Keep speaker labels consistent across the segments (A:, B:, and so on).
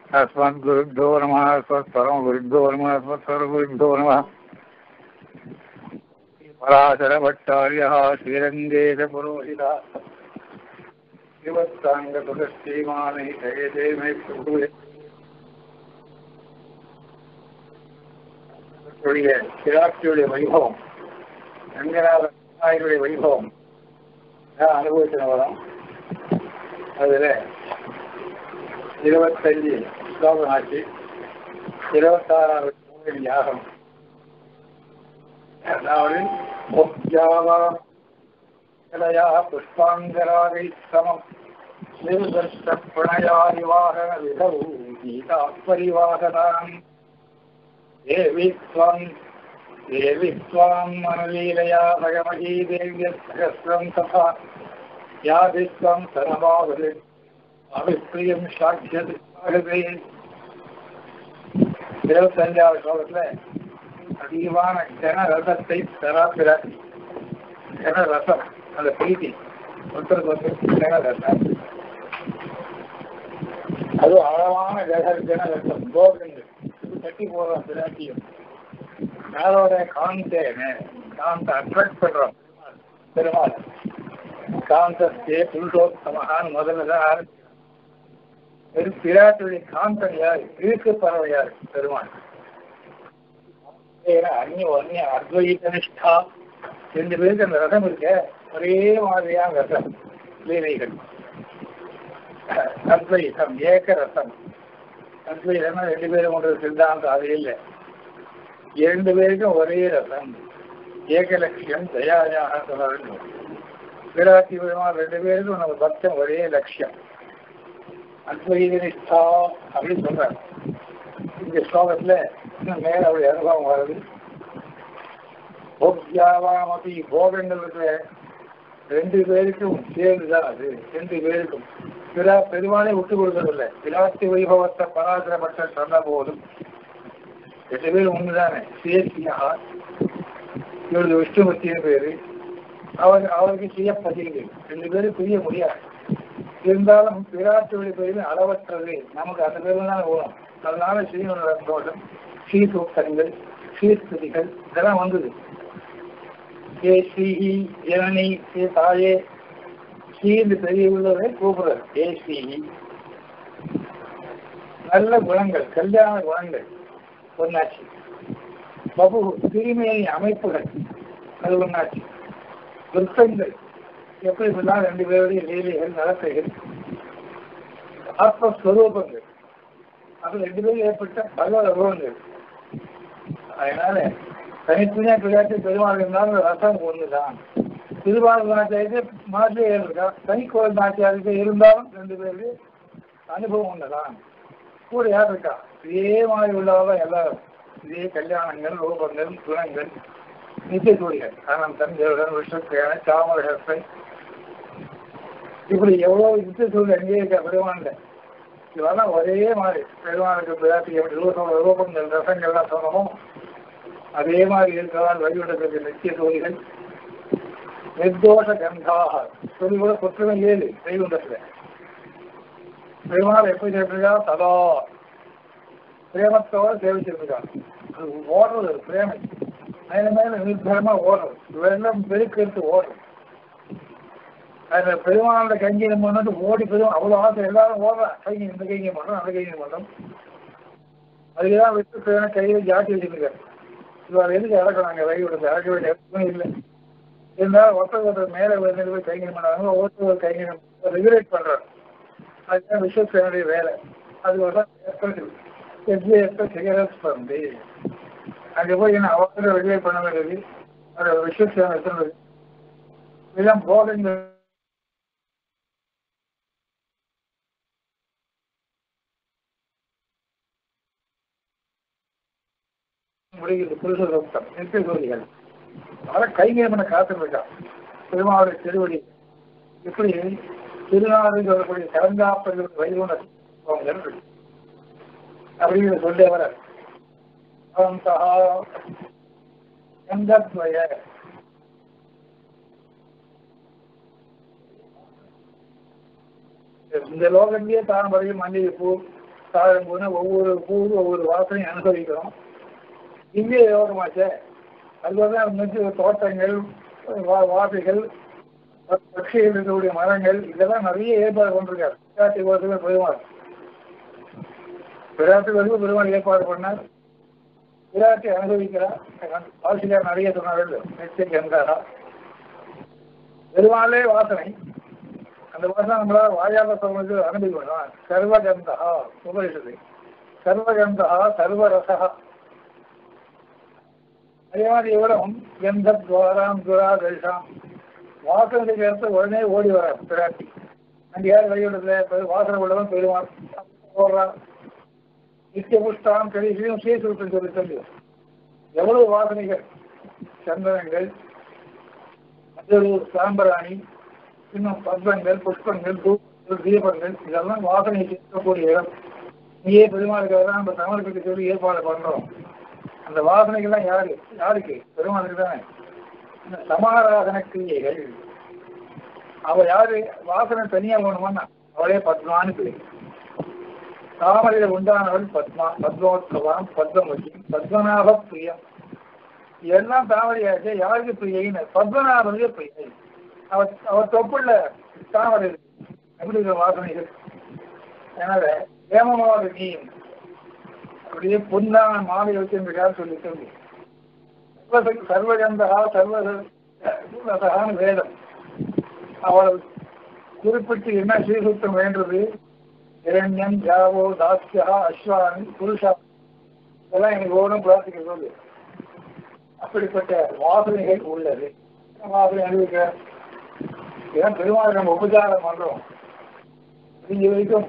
A: अस्मद्गुरुभ्यो नमः अस्मत्परमगुरुभ्यो नमः अस्मत्सर्वगुरुभ्यो नमः पराशरभट्टार्यः श्रीरङ्गेशपुरोहितः शिवत्साङ्गसुगश्रीमानै जयते मे प्रभुवे அவருடைய சிராட்சியுடைய வைபவம் ரங்கநாத நாயருடைய வைபவம் நான் அனுபவிச்சு வரோம் அதுல இருபத்தஞ்சு ஸ்லோகம் ஆச்சு இருபத்தாறாவது ஸ்லோகம் யாகம் அதாவது முக்யாவா கலையா புஷ்பாங்கராகை சமம் நிர்தர்ஷ பிரணயாதிவாகன விதவு கீதா பரிவாகதானம் देवी त्वं देवी त्वां मनलीलया भगवती देव्यसहस्रं तथा यादि त्वं सर्वावधि அவிப்பிரியம் சாட்சியது இருபத்தஞ்சாவது ஸ்லோகத்துல அதிகமான ஜன ரசத்தை தராப்பிற ஜன ரசம் அந்த பிரீத்தி ஒருத்தருக்கு ஒருத்தர் ஜன ரசம் அது ஆழமான ஜன ஜன ரசம் கோபங்கள் கட்டி போடுறோம் பிராட்டியும் யாரோட காந்தேன்னு காந்த அட்ராக்ட் பண்றோம் பெருமாள் காந்தஸ்தே புருஷோத்தமகான்னு முதல்ல தான் ஆரம்பிக்கிறோம் பெரு பிராட்டுடைய காந்தன் யார் இருக்கு பறவை யார் பெருமாள் அந்நிய அந்நிய அத்வைத நிஷ்டா ரெண்டு பேருக்கு அந்த ரசம் இருக்க ஒரே மாதிரியான ரசம் லீலைகள் அத்வைதம் ஏக ரசம் அத்வைதம்னா ரெண்டு பேரும் ஒன்று சித்தாந்தம் அது இல்லை இரண்டு பேருக்கும் ஒரே ரசம் ஏகலட்சியம் தயாயாக சொல்ல வேண்டும் விராட்டி பெருமாள் ரெண்டு பேருக்கும் நம்ம பக்தம் ஒரே லட்சியம் அத்வைத நிஷ்டா அப்படின்னு சொல்றாங்க இந்த ஸ்லோகத்துல இன்னும் மேல அவருடைய அனுபவம் வருது போக்யாவாமதி போகங்கள் இருக்கிற ரெண்டு பேருக்கும் சேர்ந்துதான் அது ரெண்டு பேருக்கும் பிறா பெருமானே விட்டு கொடுக்கறதில்லை பிராட்டி வைபவத்தை பராசரப்பட்ட சொன்ன போதும் ரெண்டு பேரும் ஒண்ணுதானே சேசியா இவரது விஷ்ணுமத்தியின் பேரு அவர் அவருக்கு செய்யப்பதில்லை ரெண்டு பேரும் பிரிய முடியாது இருந்தாலும் பிராட்டுடைய பேரு அளவற்றது நமக்கு அந்த பேரு தான் ஓடும் அதனால ஸ்ரீவனோட தோஷம் ஸ்ரீசூக்தங்கள் ஸ்ரீஸ்துதிகள் இதெல்லாம் வந்தது ஏ ஸ்ரீஹி ஜனனி ஸ்ரீ தாயே ஸ்ரீந்து பெரிய உள்ளவரை கூப்பிடுறார் ஏ ஸ்ரீஹி நல்ல குணங்கள் கல்யாண குணங்கள் ஒன்னாச்சு பபு திருமேனி அமைப்புகள் அது ஒன்னாச்சு விருத்தங்கள் எப்படி சொன்னால் ரெண்டு பேருடைய லீலைகள் நடத்தைகள் ஆத்மஸ்வரூபங்கள் அது ரெண்டு பேரும் ஏற்பட்ட பல அனுபவங்கள் அதனால தனித்தனியா பிள்ளையாட்டு பெருமாள் இருந்தாலும் ரசம் ஒண்ணுதான் திருவாரூர் நாட்டியாருக்கு மாற்றியே இருக்கா தனிக்கோவில் நாட்டியாருக்கு இருந்தாலும் ரெண்டு பேருக்கு அனுபவம் ஒண்ணுதான் கூட யார் இருக்கா இதே மாதிரி உள்ளவங்க எல்லாரும் இதே கல்யாணங்கள் ரூபங்கள் குணங்கள் நித்திய சூரியன் ஆனால் தஞ்சையுடன் விஷ்ணுக்கையான சாமரகத்தை இப்படி எவ்வளவு நித்திய சூரியன் எங்கேயே இருக்கா பெருமாண்ட இதெல்லாம் ஒரே மாதிரி பெருமாளுக்கு பிராட்டி எப்படி ரூபம் ரூபங்கள் ரசங்கள்லாம் சொன்னமோ அதே மாதிரி இருக்கிறால் வழிவிடக்கூடிய நித்திய சூரியன் நிர்தோஷ கந்தாக சொல்லி கூட குற்றமே ஏழு செய்குண்டத்துல பெருமாள் எப்படி சேர்த்திருக்கா சதா பிரேமத்தோட சேவிச்சிருக்கான் அது ஓடுறது பிரேமை மேல மேல நிர்பயமா ஓடுறது வெள்ளம் பெருக்கெடுத்து ஓடுறது அதுல பெருமாளோட கைங்கரியம் பண்ணிட்டு ஓடி பெரும் அவ்வளவு ஆசை எல்லாரும் ஓடுறான் கைங்க இந்த கைங்க பண்றோம் அந்த கைங்க பண்றோம் அதுக்குதான் விட்டு கையில ஜாட்டி வச்சிருக்காரு இவர் எதுக்கு இறக்குறாங்க வழி விடுறது இறக்க வேண்டிய இடத்துமே இல்லை இருந்தாலும் ஒருத்தர் ஒருத்தர் மேல வந்து போய் கைங்கரியம் பண்ணாங்க ஒருத்தர் கைங்கரியம் ரெகுலேட் பண்றாரு அதுதான் விஸ்வசேனுடைய வேலை அது ஒரு எப்படி எப்ப சிகரெட் பண்ணி அங்கே போய் என்ன அவசரம் ரெகுலேட் பண்ண வேண்டியது அது விஸ்வசேனை சொன்னது இதெல்லாம் போகங்கள் முடிகிறது புருஷ சொத்தம் நித்திய சோதிகள் அதை கைங்கேமனை காத்திருக்கான் பெருமாவுடைய திருவடி இப்படி திருநாடு சொல்லக்கூடிய கலந்தாப்பர்கள் வைகுணர் அப்படின்னு சொல்லி வர கந்தத்வய இந்த லோகத்திலேயே தான் வரையும் மல்லிகைப்பூ தாழம்பூன்னு ஒவ்வொரு பூவும் ஒவ்வொரு வாசனையும் அனுபவிக்கிறோம் திவ்ய யோகமாச்சே அதுதான் வந்து தோட்டங்கள் வா- வாசைகள் பட்சிகள் இருக்கக்கூடிய மரங்கள் இதெல்லாம் நிறைய ஏற்பாடு கொண்டிருக்காரு பிராட்டி கோலத்துல பெருமாள் பிராட்டி கோலத்துக்கு பெருமாள் ஏற்பாடு பண்ணார் பிராட்டி அனுபவிக்கிறார் ஆசிரியர் நிறைய சொன்னார்கள் நித்திய கந்தாரா பெருமாளே வாசனை அந்த வாசனை நம்மளால வாயால சொல்றது அனுபவிக்கணும் சர்வகந்தா உபரிஷது சர்வகந்தா சர்வரசா அதே மாதிரி இவரும் எந்த துவாராம் துரா தரிசாம் வாசனைக்கு எடுத்து உடனே ஓடி வர பிராட்டி அங்க யார் வழிவிடல வாசனை உள்ளவன் பெருமாள் ஓடுறான் நித்திய புஷ்டாம் கடைசியும் சீசுத்தம் சொல்லி சொல்லி எவ்வளவு வாசனைகள் சந்தனங்கள் மற்றொரு சாம்பராணி இன்னும் பத்மங்கள் புஷ்பங்கள் தூபங்கள் தீபங்கள் இதெல்லாம் வாசனை இருக்கக்கூடிய இடம் நீயே பெருமாளுக்காக தான் நம்ம தமிழுக்கு சொல்லி ஏற்பாடு பண்றோம் அந்த வாசனைகள்லாம் யாரு யாருக்கு பெருமாளுக்கு தானே இந்த சமாராதன கிரியைகள் அவ யாரு வாசனை தனியா போகணுமான்னா அவளே பத்மான்னு பேரு தாமரையில உண்டானவள் பத்மா பத்மோத்சவம் பத்மவதி பத்மநாப பிரியம் எல்லாம் தாமரையாச்சு யாருக்கு பிரியைன்னு பத்மநாபனுக்கு பிரியை அவர் அவர் தொப்புள்ள தாமரை இருக்கு. எப்படி இருக்க வாசனைகள் எனவே ஏமமாவது நீ அப்படியே பொன்னான மாலை வச்சிருக்காரு சொல்லி சொல்லி சர்வ- சர்வகந்தகா சர்வரசகான வேதம் அவள் குறிப்பிட்டு என்ன ஸ்ரீசுத்தம் வேண்டது இரண்யம் ஜாவோ தாஸ்யா அஸ்வானி புருஷா இதெல்லாம் எனக்கு ஓடும் பிரார்த்திக்க சொல்லு அப்படிப்பட்ட வாசனைகள் உள்ளது வாசனை அறிவிக்க ஏன் பெருமாள் நம்ம உபச்சாரம் பண்றோம் இங்க வரைக்கும்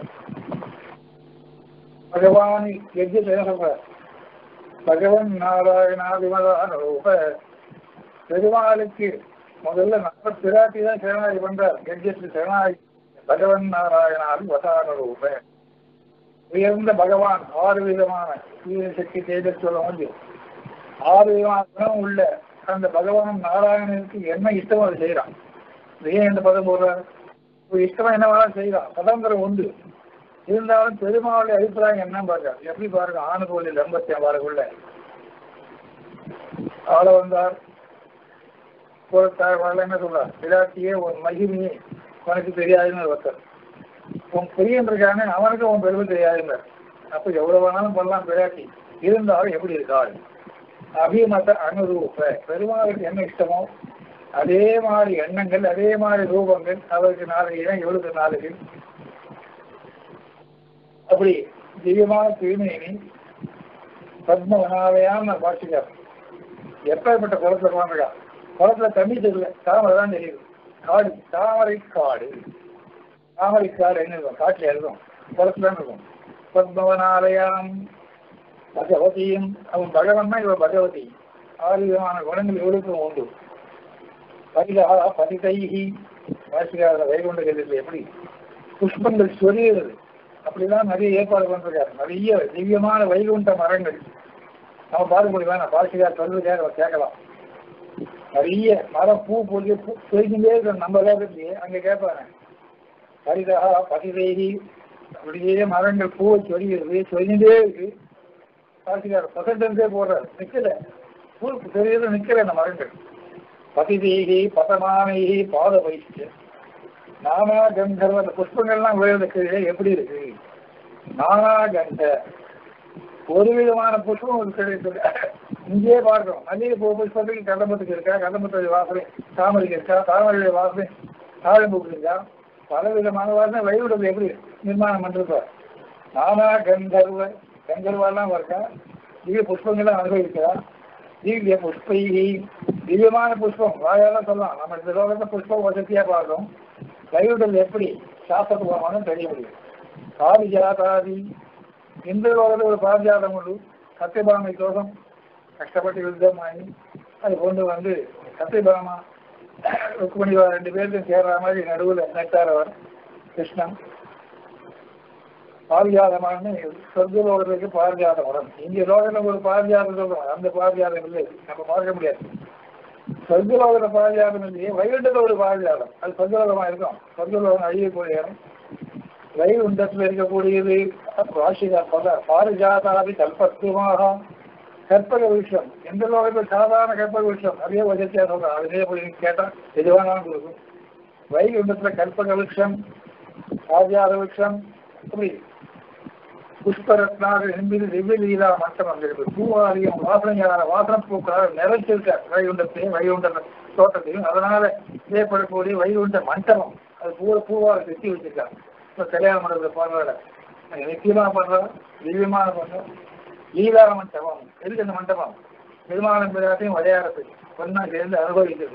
A: பகவான் எஜ்ஜ சொல்ற பகவன் நாராயணா விமலான ரூப பெருமாளுக்கு முதல்ல நம்ம பிராட்டி தான் சரணாகி பண்றார் கெஜ்ஜத்து சரணாகி பகவன் நாராயணாதி வசான ரூப உயர்ந்த பகவான் ஆறு விதமான சூரிய சக்தி தேஜஸ் சொல்ல முடியும் ஆறு விதமான குணம் உள்ள அந்த பகவான் நாராயணனுக்கு என்ன இஷ்டமோ அதை செய்யறான் ஏன் இந்த பதம் போடுறாரு ஒரு இஷ்டமா என்ன வேணாலும் செய்யலாம் சுதந்திரம் உண்டு இருந்தாலும் பெருமாளுடைய அபிப்பிராயம் என்ன பாருங்க எப்படி பாருங்க ஆணுகோலில் எண்பத்தி ஆறுக்குள்ள ஆள வந்தார் கோலத்தார் வரல என்ன சொல்றார் விராட்டியே உன் மகிமையே உனக்கு தெரியாதுன்னு ஒருத்தர் உன் பிரியன் இருக்கானே அவனுக்கு உன் பெருமை தெரியாதுங்க அப்ப எவ்வளவு வேணாலும் பண்ணலாம் பிராட்டி இருந்தாலும் எப்படி இருக்காள் அபிமத அனுரூப பெருமாளுக்கு என்ன இஷ்டமோ அதே மாதிரி எண்ணங்கள் அதே மாதிரி ரூபங்கள் அவருக்கு நாளைக்கு எவ்வளவு நாளைக்கு அப்படி திவ்யமான தூய்மையினை பத்மவனாலயான பாஷிக்கார் எப்பேற்பட்ட குளத்துல வாங்கடா குளத்துல தண்ணி தெரியல தாமரை தான் தெரியுது காடு தாமரை காடு தாமரை காடு என்ன இருக்கும் காட்டுல இருக்கும் குளத்துல தான் இருக்கும் பத்மவனாலயம் பகவதியும் அவன் பகவன் தான் இவன் பகவதி ஆறு விதமான குணங்கள் இவளுக்கும் உண்டு பதிலா பதிதைகி வாசிக்காத வைகுண்ட கதிரில் எப்படி புஷ்பங்கள் சொரியுறது அப்படிலாம் நிறைய ஏற்பாடு பண்றாரு நிறைய திவ்யமான வைகுண்ட மரங்கள் நம்ம பார்க்க முடியுமா நான் பாசிகார் சொல்வதாக அவர் கேட்கலாம் நிறைய மரம் பூ பொழிய பூ பொழிஞ்சுட்டே இருக்கிற நம்ம வேகத்திலேயே அங்க கேட்பாங்க பரிதா பதிதேகி அப்படியே மரங்கள் பூவை சொரிகிறது சொரிஞ்சுட்டே இருக்கு பாசிகார் பசண்டே போடுறாரு நிக்கல பூ தெரியுது நிக்கிற அந்த மரங்கள் பதிதேகி பதமானேகி பாத வைத்தியம் நானா கந்தர்வ அந்த புஷ்பங்கள்லாம் விழுறதுக்கு எப்படி இருக்கு நானா கந்த ஒரு விதமான புஷ்பம் ஒரு கிடையாது இங்கேயே பார்க்கிறோம் மல்லிகை பூ புஷ்பத்துக்கு கதம்பத்துக்கு இருக்கா கதம்பத்துடைய வாசனை தாமரைக்கு இருக்கா தாமரையுடைய வாசனை தாழம்பூக்கு இருக்கா பல விதமான வாசனை வழிவிடுறது எப்படி நிர்மாணம் பண்றப்ப நானா கந்தர்வ கந்தர்வெல்லாம் இருக்கா திவ்ய புஷ்பங்கள்லாம் அனுபவிக்கிறா திவ்ய புஷ்பை திவ்யமான புஷ்பம் வாயால சொல்லலாம் நம்ம இந்த லோகத்தை புஷ்பம் வசதியா பார்க்கிறோம் கைவிடல் எப்படி சாஸ்திரபூர்வமான தெரிய முடியும் பாரிஜாதாதி இந்த லோகத்தில் ஒரு பாரிஜாதம் உண்டு சத்தியபாமை தோஷம் கஷ்டப்பட்டு யுத்தமாகி அது கொண்டு வந்து சத்தியபாமா ருக்மணி ரெண்டு பேருக்கும் சேர்ற மாதிரி நடுவில் நட்டார் அவர் கிருஷ்ணன் பாரிஜாதமான சொர்க்க லோகத்துக்கு பாரிஜாதம் வரும் இங்க லோகத்தில் ஒரு பாரிஜாதம் சொல்றோம் அந்த பாரிஜாதம் இல்லை நம்ம பார்க்க முடியாது சொர்க்கலோகத பாரிஜாதம் இல்லையே வைகுண்டத்தில் ஒரு பாரிஜாதம் அது சொர்க்கலோகமா இருக்கும் சொர்க்கலோகம் அழியக்கூடிய இடம் வைகுண்டத்தில் இருக்கக்கூடியது ராசிகா பத பாரிஜாதாதி கல்பத்துமாக கற்பக விஷயம் எந்த லோகத்தில் சாதாரண கற்பக விஷயம் நிறைய வசதியா சொல்றேன் அதிலே போய் கேட்டா எது வேணாலும் கொடுக்கும் வைகுண்டத்துல கற்பக விஷயம் ஆஜாத விஷயம் அப்படி புஷ்பரத்னாக என்பது திவ்ய லீலா மட்டம் அங்கிருக்கு பூவாரியம் வாசனையான வாசன பூக்களால் நிறைச்சிருக்க வைகுண்டத்தையும் வைகுண்ட தோட்டத்தையும் அதனால ஏற்படக்கூடிய வைகுண்ட மண்டபம் அது பூ பூவாக கட்டி வச்சிருக்காங்க இப்போ கல்யாண மண்டபத்தில் பாடுறாங்க நிச்சயமா பண்றோம் திவ்யமான பண்றோம் லீலா மண்டபம் எதுக்கு அந்த மண்டபம் பெருமாளும் பிராட்டையும் விளையாடுறது பொண்ணா சேர்ந்து அனுபவிக்கிறது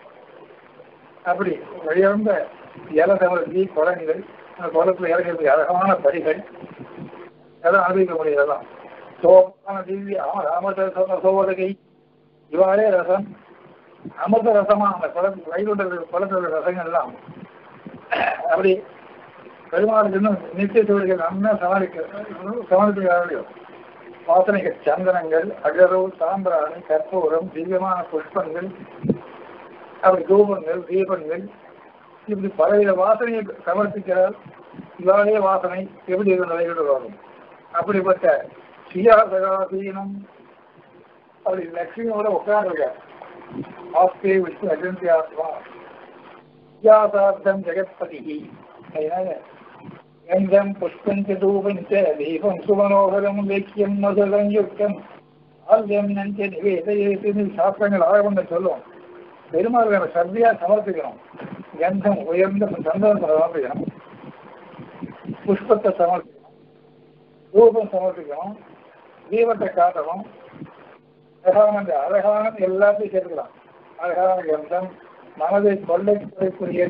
A: அப்படி வழியறந்த இலசமர்த்தி குரங்குகள் அந்த குளத்தில் இறங்கிறதுக்கு அழகான படிகள் அதெல்லாம் அனுபவிக்க முடியாதான் சோமான திவ்ய அமர் அமர்த சோதகை இவ்வாறே ரசம் அமிர்த ரசமா அந்த குளத்து வயலுடைய குளத்தோட ரசங்கள்லாம் அப்படி பெருமாளுக்கு இன்னும் நித்திய தொழில்கள் நல்லா சமாளிக்க சமாளிக்கிறார்களோ வாசனைகள் சந்தனங்கள் அகரவு சாம்பிராணி கற்பூரம் திவ்யமான புஷ்பங்கள் அப்படி தூபங்கள் தீபங்கள் இப்படி பலவித வாசனையை சமர்ப்பிக்கிறார் இவாளே வாசனை எப்படி இருந்த வரும் அப்படிப்பட்ட சியாசகாசீனம் அப்படி லட்சுமியோட உட்கார்ந்துருக்கார் ஆஸ்தே விஷ்ணு அஜந்தி ஆத்மா சியாசார்த்தம் ஜெகத்பதி அதனால கந்தம் புஷ்பஞ்ச தூபஞ்ச தீபம் சுமனோகரம் லேக்கியம் மதுரம் யுக்தம் ஆல்யம் நஞ்ச நிவேதையேன்னு சாஸ்திரங்கள் ஆழம் சொல்லுவோம் பெருமாள் சர்தியா சமர்ப்பிக்கணும் கந்தம் உயர்ந்த சந்தனத்தை சமர்ப்பிக்கணும் புஷ்பத்தை சமர்ப்பிக்கணும் ரூபம் சமர்ப்பிக்கணும் தீபத்தை காட்டணும் அழகான அழகான எல்லாத்தையும் சேர்க்கலாம் அழகான கந்தம் மனதை கொள்ளை கொள்ளக்கூடிய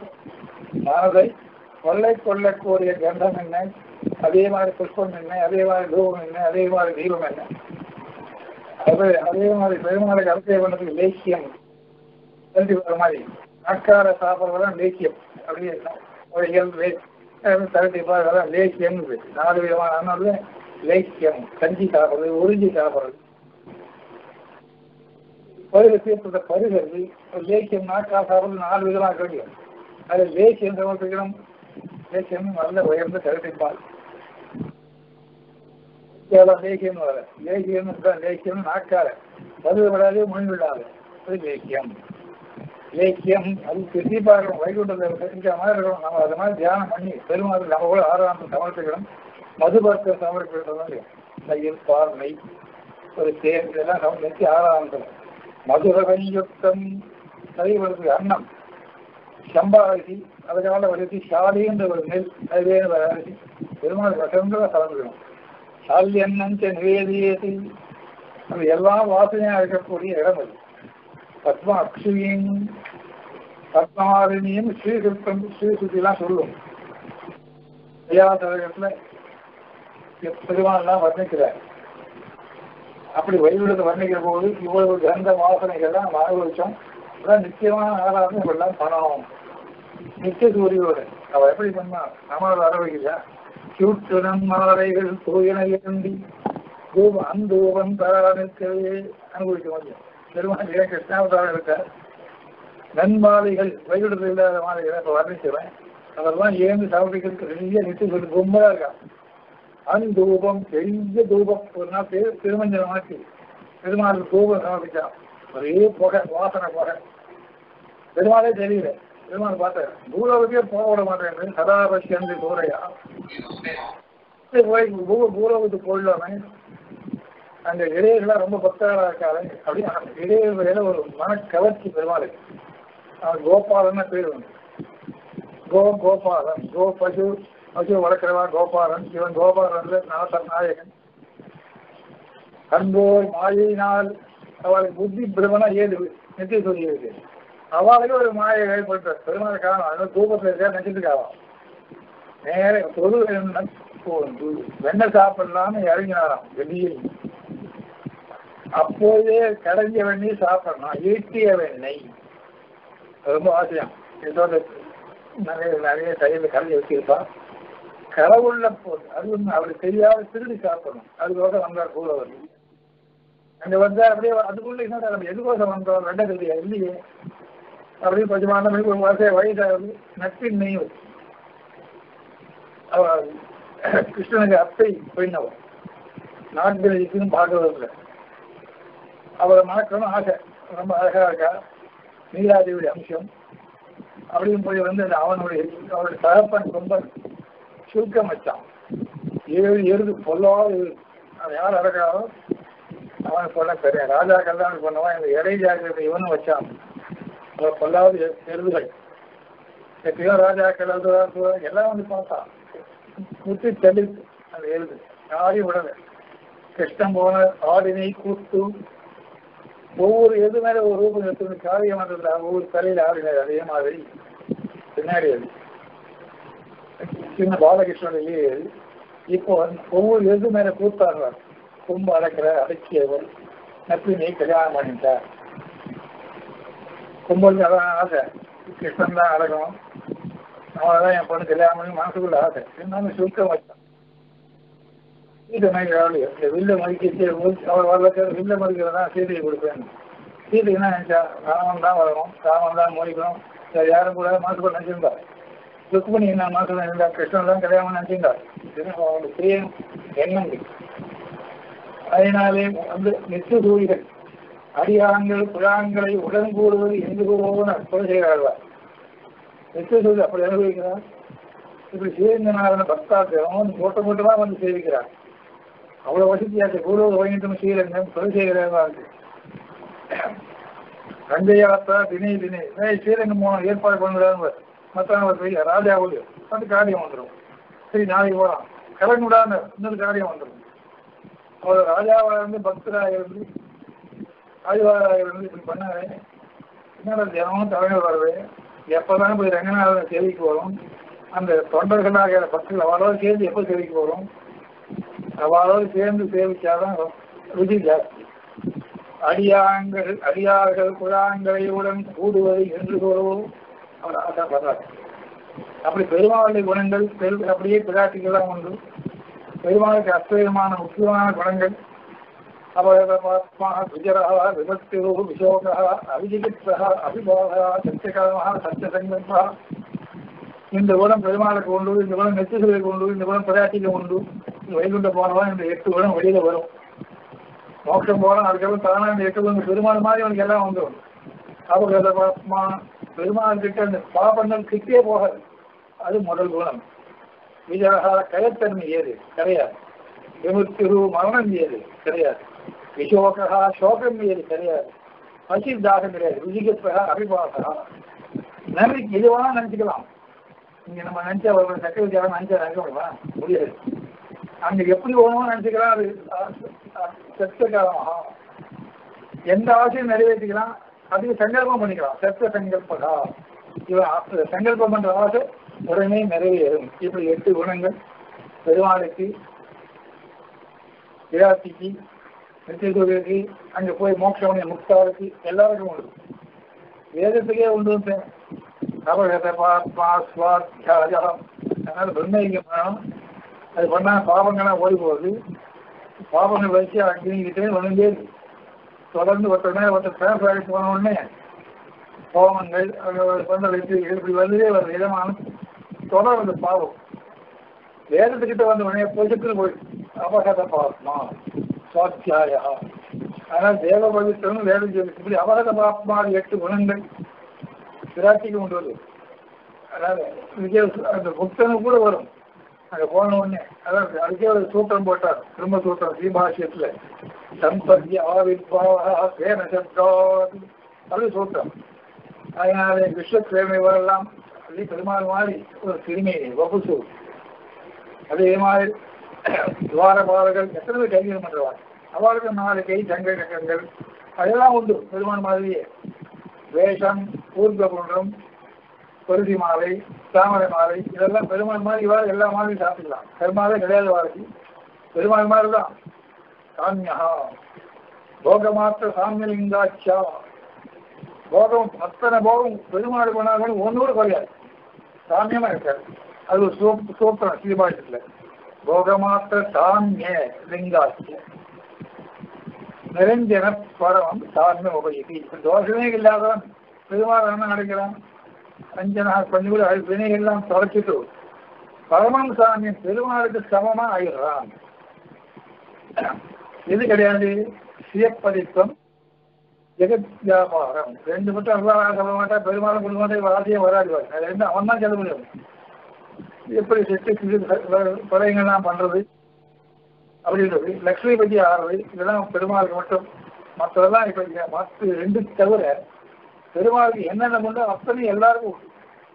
A: மனதை கொள்ளை கொள்ளக்கூடிய கந்தம் என்ன அதே மாதிரி புஷ்பம் என்ன அதே மாதிரி தூபம் என்ன அதே மாதிரி தீபம் என்ன அது அதே மாதிரி பெருமாளுக்கு அரசியல் பண்ணதுக்கு லேக்கியம் தெரிஞ்சு வர மாதிரி நாட்கார சாப்பிட்றதெல்லாம் லேக்கியம் அப்படியே ஒரு இயல்பு தரட்டி பார்க்கலாம் லேக்கியம் நாலு விதமான அண்ணால லேக்கியம் கஞ்சி சாப்பிட்றது உறிஞ்சி சாப்பிட்றது பருக தீர்ப்பத்தை பருகிறது லேக்கியம் நாட்கா சாப்பிட்றது நாலு விதமாக கிடைக்கும் அது லேக்கியம் சமர்ப்பிக்கணும் லேக்கியம் நல்ல உயர்ந்த தரட்டிப்பால் லேக்கியம் வர லேக்கியம் லேக்கியம் நாட்கார பருக விடாது மொழி விடாது அது லேக்கியம் லேக்கியம் அது திருத்தி பார்க்கணும் வைகுண்டத்தில் செஞ்ச மாதிரி இருக்கணும் நம்ம அது மாதிரி தியானம் பண்ணி பெருமாள் நம்ம கூட ஆராதனை சமர்ப்பிக்கணும் மதுபர்க்க சமர்ப்பிக்கணும் கையில் பார்வை ஒரு தேர் இதெல்லாம் சமர்ப்பிச்சு ஆராதனை மதுரகயுக்தம் சைவருக்கு அன்னம் சம்பா அரிசி அதுக்கால வலித்து ஷாலின்ற ஒரு நெல் அது வேணும் அரிசி பெருமாள் வசந்ததாக சமர்ப்பிக்கணும் ஷாலி அன்னஞ்ச நிவேதியது அது எல்லாம் வாசனையாக இருக்கக்கூடிய இடம் அது பத்ம அக்ஷுவின் பத்மாரிணியும் ஸ்ரீகிருத்தம் ஸ்ரீசுத்திலாம் சொல்லும் ஐயாசகத்துல பெருமாள்லாம் வர்ணிக்கிறார் அப்படி வயலுடன் வர்ணிக்கிற போது இவ்வளவு கந்த வாசனைகள்லாம் நம்ம அனுபவிச்சோம் அதான் நிச்சயமான ஆராதனை இவெல்லாம் பணம் நித்திய சூரியோடு அவ எப்படி பண்ணா நம்மளோட அனுபவிக்கிறா சூட்டுடன் மாலைகள் தூயன ஏந்தி தூபம் அந்தூபம் தரானுக்கவே அனுபவிக்க முடியும் பெருமாள் ஏன் கிருஷ்ணாவதாரம் இருக்கார் நன்மாலைகள் வயலுடன் இல்லாத மாலைகளை இப்ப வர்ணிக்கிறேன் அதெல்லாம் ஏந்து சமர்ப்பிக்கிறதுக்கு பெரிய நித்திய சொல்லி கும்பலா இருக்கான் அந்தூபம் பெரிய தூபம் ஒரு நாள் பேர் திருமஞ்சனம் ஆச்சு பெருமாள் தூபம் சமர்ப்பிச்சான் ஒரே புகை வாசனை புகை பெருமாளே தெரியல பெருமாள் பார்த்தாரு பூலோகத்தையே போக விட மாட்டேன் சதாபட்சி தூரையா போய் பூலோகத்துக்கு போயிடலாமே அந்த இடையெல்லாம் ரொம்ப பக்தர்களாக இருக்காரு அப்படி இடையில ஒரு மன கவர்ச்சி பெருமாளுக்கு அவன் கோபாலன்னு பேர் வந்து கோ கோபாலன் கோ பசு பசு வளர்க்கிறவா கோபாலன் இவன் கோபாலன் நாசர் நாயகன் அன்போர் மாயினால் அவளுக்கு புத்தி பிரமனா ஏது நித்திய சொல்லியிருக்கு அவளுக்கு ஒரு மாயை ஏற்பட்ட பெருமாள் காலம் அது தூக்கத்தில் இருக்கா நினைச்சிட்டு நேர பொது வெண்ணெய் சாப்பிடலாம்னு இறங்கினாராம் வெளியில் அப்போதே கடைஞ்ச வெண்ணெய் சாப்பிடணும் ஈட்டிய வெண்ணெய் ரொம்ப ஆசையம் இதோட நிறைய நிறைய கையில் கலந்து வச்சிருப்பா கடவுள்ல போது அது ஒன்று அவருக்கு தெரியாத திருடி சாப்பிடணும் அதுக்கோட வந்தார் கூட வந்து அங்க வந்தா அப்படியே அதுக்குள்ள என்ன நம்ம எதுக்கோசம் வந்தோம் வெண்ணெய் தெரியா இல்லையே அப்படியே கொஞ்சமான மணிக்கு ஒரு மாசம் வயசாகுது நட்பின் நெய் அவர் கிருஷ்ணனுக்கு அத்தை பெண்ணவர் நாட்கள் இருக்குன்னு பார்க்கறதில்லை அவரை மணக்கணும் ஆசை ரொம்ப அழகா இருக்கா நீலாதேவியுடைய அம்சம் அப்படின்னு போய் வந்து அந்த அவனுடைய அவருடைய தகப்பன் ரொம்ப சுருக்கம் வச்சான் ஏழு எருது பொல்லாத எருது அதை யார் அடக்காரோ அவன் சொன்ன தெரியும் ராஜா கல்யாணம் பண்ணுவான் இந்த இறை ஜாக்கிரதை இவனும் வச்சான் அவர் பொல்லாத எ- எருதுகள் எப்பயோ ராஜாக்கள் அது எல்லாம் வந்து பார்த்தான் முத்து தெளித்து அந்த எருது யாரையும் விடல கிருஷ்ணன் போன ஆடினை கூத்து ஒவ்வொரு எது மேல ஒரு ரூபம் எடுத்து காரியம் வந்ததுல ஒவ்வொரு தலையில ஆடினார் அதே மாதிரி பின்னாடி அது சின்ன பாலகிருஷ்ணன் இல்லையே இப்போ வந்து ஒவ்வொரு எது மேல கூத்தாடுறார் கும்ப அடக்கிற அடக்கியவர் நப்பினை கல்யாணம் பண்ணிட்டார் கும்பலுக்கு அதான் ஆசை கிருஷ்ணன் தான் அடக்கணும் அவனதான் என் பொண்ணு கல்யாணம் பண்ணி மனசுக்குள்ள ஆசை இருந்தாலும் சுருக்கம் வச்சான் சீதை மதிக்கிறாள் இந்த வில்ல மதிக்க அவர் வரல வில்ல மதிக்கிறதா சீதையை கொடுப்பேன் சீதை என்ன நினைச்சா ராமன் தான் வரணும் ராமன் தான் மோதிக்கணும் வேற யாரும் கூட மனசுக்குள்ள நினைச்சிருந்தா ருக்மணி என்ன மனசுல இருந்தா கிருஷ்ணன் தான் கல்யாணம் நினைச்சிருந்தா இதுதான் அவனுடைய பெரிய எண்ணங்கள் அதனாலே வந்து நித்திய சூழிகள் அடியாங்கள் புறாங்களை உடன் கூடுவது என்று கூறுவோன்னு கொலை செய்கிறார்கள் நித்திய சூழி அப்படி அனுபவிக்கிறார் இப்படி சிவங்கநாதன பக்தாத்திரம் மூட்டை மூட்டமா வந்து சேவிக்கிறார் அவ்வளவு வசதியாச்சு கூடுவது வைகிட்டும் ஸ்ரீரங்கம் கொலை செய்கிறார்கள் கங்கையாத்தா தினை தினை ஏய் ஸ்ரீரங்கம் போனோம் ஏற்பாடு பண்ணுறாங்க மற்றவங்க பெரிய ராஜா ஊழி வந்து காரியம் வந்துடும் சரி நாளைக்கு போகலாம் கிளம்பிடான்னு இன்னொரு காரியம் வந்துடும் அவர் ராஜாவாக இருந்து பக்தராக இருந்து ஆழ்வாராக இருந்து இப்படி பண்ணாரு என்னடா தினமும் தலைவர் வருது எப்போதான் போய் ரங்கநாதன் சேவைக்கு வரும் அந்த தொண்டர்களாக பக்தர்கள் அவளோடு சேர்ந்து எப்போ சேவைக்கு வரும் அவளோடு சேர்ந்து சேவிச்சாதான் ருதி ஜாஸ்தி அடியாங்கள் அடியார்கள் குழாங்களையுடன் கூடுவது என்று கூறவும் அவர் ஆசைப்படுறார் அப்படி பெருமாளுடைய குணங்கள் பெரு அப்படியே பிராட்டிகள்லாம் உண்டு பெருமாளுக்கு அற்புதமான முக்கியமான குணங்கள் அபயபாத்மா விஜரா விபக்திரு விசோகா அவிஜிகித்ரா அபிபோகா சத்தியகாலமா சத்தியசங்கல்பா இந்த குணம் பெருமாளுக்கு உண்டு இந்த குணம் நெத்திகளுக்கு உண்டு இந்த குணம் பிராட்டிக்கு உண்டு இந்த வைகுண்ட போனவன் இந்த எட்டு குணம் வெளியில வரும் மோட்சம் போனா அதுக்கப்புறம் தானா இந்த எட்டு குணம் பெருமாள் மாதிரி அவனுக்கு எல்லாம் வந்துடும் அபகதபாத்மா பெருமாள் கிட்ட அந்த பாபங்கள் கிட்டே போகாது அது முதல் குணம் விஜயகா கயத்தன்மை ஏது கிடையாது விமுத்திரு மரணம் ஏது கிடையாது விசோகா சோகம் ஏது கிடையாது பசி தாகம் கிடையாது ருஜிகத்வா அபிபாசா நம்பிக்கை இது வேணா நினைச்சுக்கலாம் இங்க நம்ம நினைச்சா ஒரு சக்கரவர்த்தியாக நினைச்சா நினைக்க முடியுமா முடியாது அங்க எப்படி வேணுமோ நினைச்சுக்கலாம் அது சத்த காலமாக எந்த ஆசையும் நிறைவேற்றிக்கலாம் அதுக்கு சங்கல்பம் பண்ணிக்கலாம் சத்த சங்கல்பகா இவன் சங்கல்பம் பண்ற ஆசை உடனே நிறைவேறும் இப்படி எட்டு குணங்கள் பெருமாளுக்கு விராட்டிக்கு நித்தியதுரைக்கு அங்க போய் மோட்சமணி முக்தாவுக்கு எல்லாருக்கும் உண்டு வேதத்துக்கே உண்டு அபகத பாத்மா சுவாத்தியாயம் அதனால பிரம்மயங்கம் வேணும் அது பண்ணா பாவங்கள்லாம் ஓடி போகுது பாவங்கள் வச்சு அக்னிக்கிட்டே வந்துட்டே இருக்கு தொடர்ந்து ஒருத்தர் ஒருத்தர் டிரான்ஸ்ஃபர் போன உடனே கோபங்கள் சொந்த வச்சு இப்படி வந்துட்டே வருது இதமான தொடர் வந்து பாவம் வேதத்துக்கிட்ட வந்த உடனே பொசுக்குன்னு போய் அபகத பாத்மா சுவாத்தியாயா ஆனால் தேவ பவித்திரம் வேதம் சொல்லி இப்படி அபகத பாத்மா எட்டு குணங்கள் விராட்டிக்கு கொண்டு வருது அதாவது விஜய அந்த புத்தனும் கூட வரும் அங்கே போன உடனே அதாவது அதுக்கே ஒரு சூத்திரம் போட்டார் திரும்ப சூத்திரம் ஸ்ரீபாஷ்யத்தில் சம்பத்திய ஆவிர்பாவா வேன சப்தாத் அது சூத்திரம் அதனால விஸ்வப்பிரேமை வரலாம் அப்படி பெருமாள் மாதிரி ஒரு சிறுமி வகுசு அதே மாதிரி துவாரபாலர்கள் எத்தனை பேர் கைவியம் பண்ணுவார் அவருக்கு நாலு கை சங்க கக்கங்கள் அதெல்லாம் உண்டு பெருமாள் மாதிரியே வேஷம் ஊர்க குன்றம் பருதி மாலை தாமரை மாலை இதெல்லாம் பெருமாள் மாதிரி இவாறு எல்லா மாதிரியும் சாப்பிடலாம் பெருமாளே கிடையாது வாழ்க்கை பெருமாள் மாதிரி தான் சாமியா போகமாத்திர சாமியலிங்காட்சா போகம் அத்தனை போகம் பெருமாள் பண்ணாலும் ஒன்று கூட குறையாது சாமியமா இருக்காது அது ஒரு சூப் சூத்திரம் ஸ்ரீபாஷத்தில் போகமாத்திர சாமிய லிங்காட்சிய நிரஞ்சன பரம் சாமிய உபயோகி தோஷமே இல்லாதவன் பெருமாள் என்ன நடக்கிறான் அஞ்சனா கொஞ்சம் கூட அது வினைகள்லாம் தொலைச்சிட்டு பரமன் சாமியின் பெருமாளுக்கு சமமா ஆயிடுறான் இது கிடையாது சுயப்பதித்தம் ஜெகத் வியாபாரம் ரெண்டு மட்டும் அல்லாஹ் சொல்ல மாட்டா பெருமாளும் கொடுக்க மாட்டா வாசியம் வராது அது ரெண்டு அவன் தான் சொல்ல முடியும் எப்படி செட்டு கொலைங்கள்லாம் பண்றது அப்படின்றது லக்ஷ்மி பத்தி ஆடுறது இதெல்லாம் பெருமாளுக்கு மட்டும் மற்றதெல்லாம் இப்ப இங்க மற்ற ரெண்டு தவிர பெருமாளுக்கு என்னென்ன பண்ணோ அத்தனை எல்லாருக்கும் உண்டு.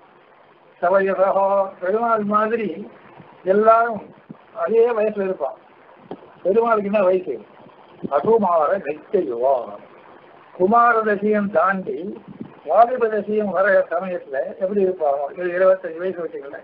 A: சபையதோ பெருமாள் மாதிரி எல்லாரும் அதே வயசுல இருப்பான் பெருமாளுக்கு என்ன வயசு அகுமார நெத்தையுவா குமார தசியம் தாண்டி வாலிப தசியம் வர சமயத்துல எப்படி இருப்பாங்க ஒரு இருபத்தஞ்சு வயசு வச்சுக்கல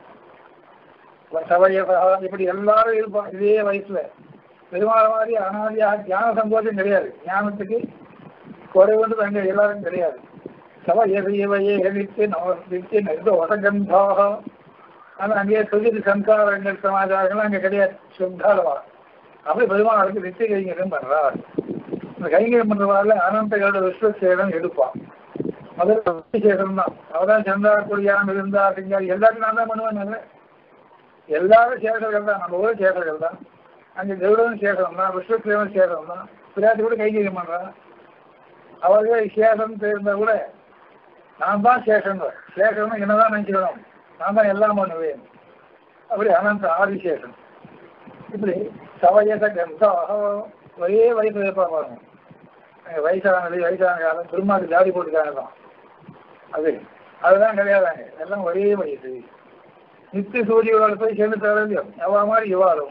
A: சபையதா இப்படி எல்லாரும் இருப்பான் இதே வயசுல பெருமாள் மாதிரி அனாதியா ஞான சங்கோச்சம் கிடையாது ஞானத்துக்கு குறைவுன்றது அங்க எல்லாரும் கிடையாது சபையதையவையே எதிர்த்து நமஸ்தித்து நெருந்த வசகந்தாக ஆனா அங்கேயே சொல்லிட்டு சம்சாரங்கள் சமாச்சாரங்கள் அங்க கிடையாது சுத்தாலவா அப்படி பெருமாளுக்கு நித்திய கைங்கரியம் பண்றார் இந்த கைங்கரியம் பண்றவாள் அனந்தகளோட விஸ்வசேடம் எடுப்பான் முதல்ல விசேஷம் தான் அவதான் சந்தா குடியான் இருந்தா சிங்காரி எல்லாத்தையும் நான் தான் பண்ணுவேன் எல்லாரும் சேஷர்கள் தான் நம்ம ஊர் சேஷர்கள் தான் அங்க கருடன் சேஷம் தான் விஸ்வசேவன் சேஷம் தான் பிராட்டி கூட கைங்கரியம் பண்றான் அவர்கள் சேஷம் தெரிந்தா கூட நான் தான் சேஷன் சேஷன் என்னதான் நினைச்சுக்கணும் நான் தான் எல்லாம் பண்ணுவேன் அப்படி அனந்த ஆதிசேஷன் இப்படி சவயச கந்தாக ஒரே வயசுல இருப்பா பாருங்க அங்க வயசானது வயசான காலம் திருமாக்கு ஜாடி போட்டுக்காங்க தான் அது அதுதான் கிடையாதாங்க எல்லாம் ஒரே வயசு நித்திய சூரியோட போய் சேர்ந்து தரலையோ அவ மாதிரி இவாளும்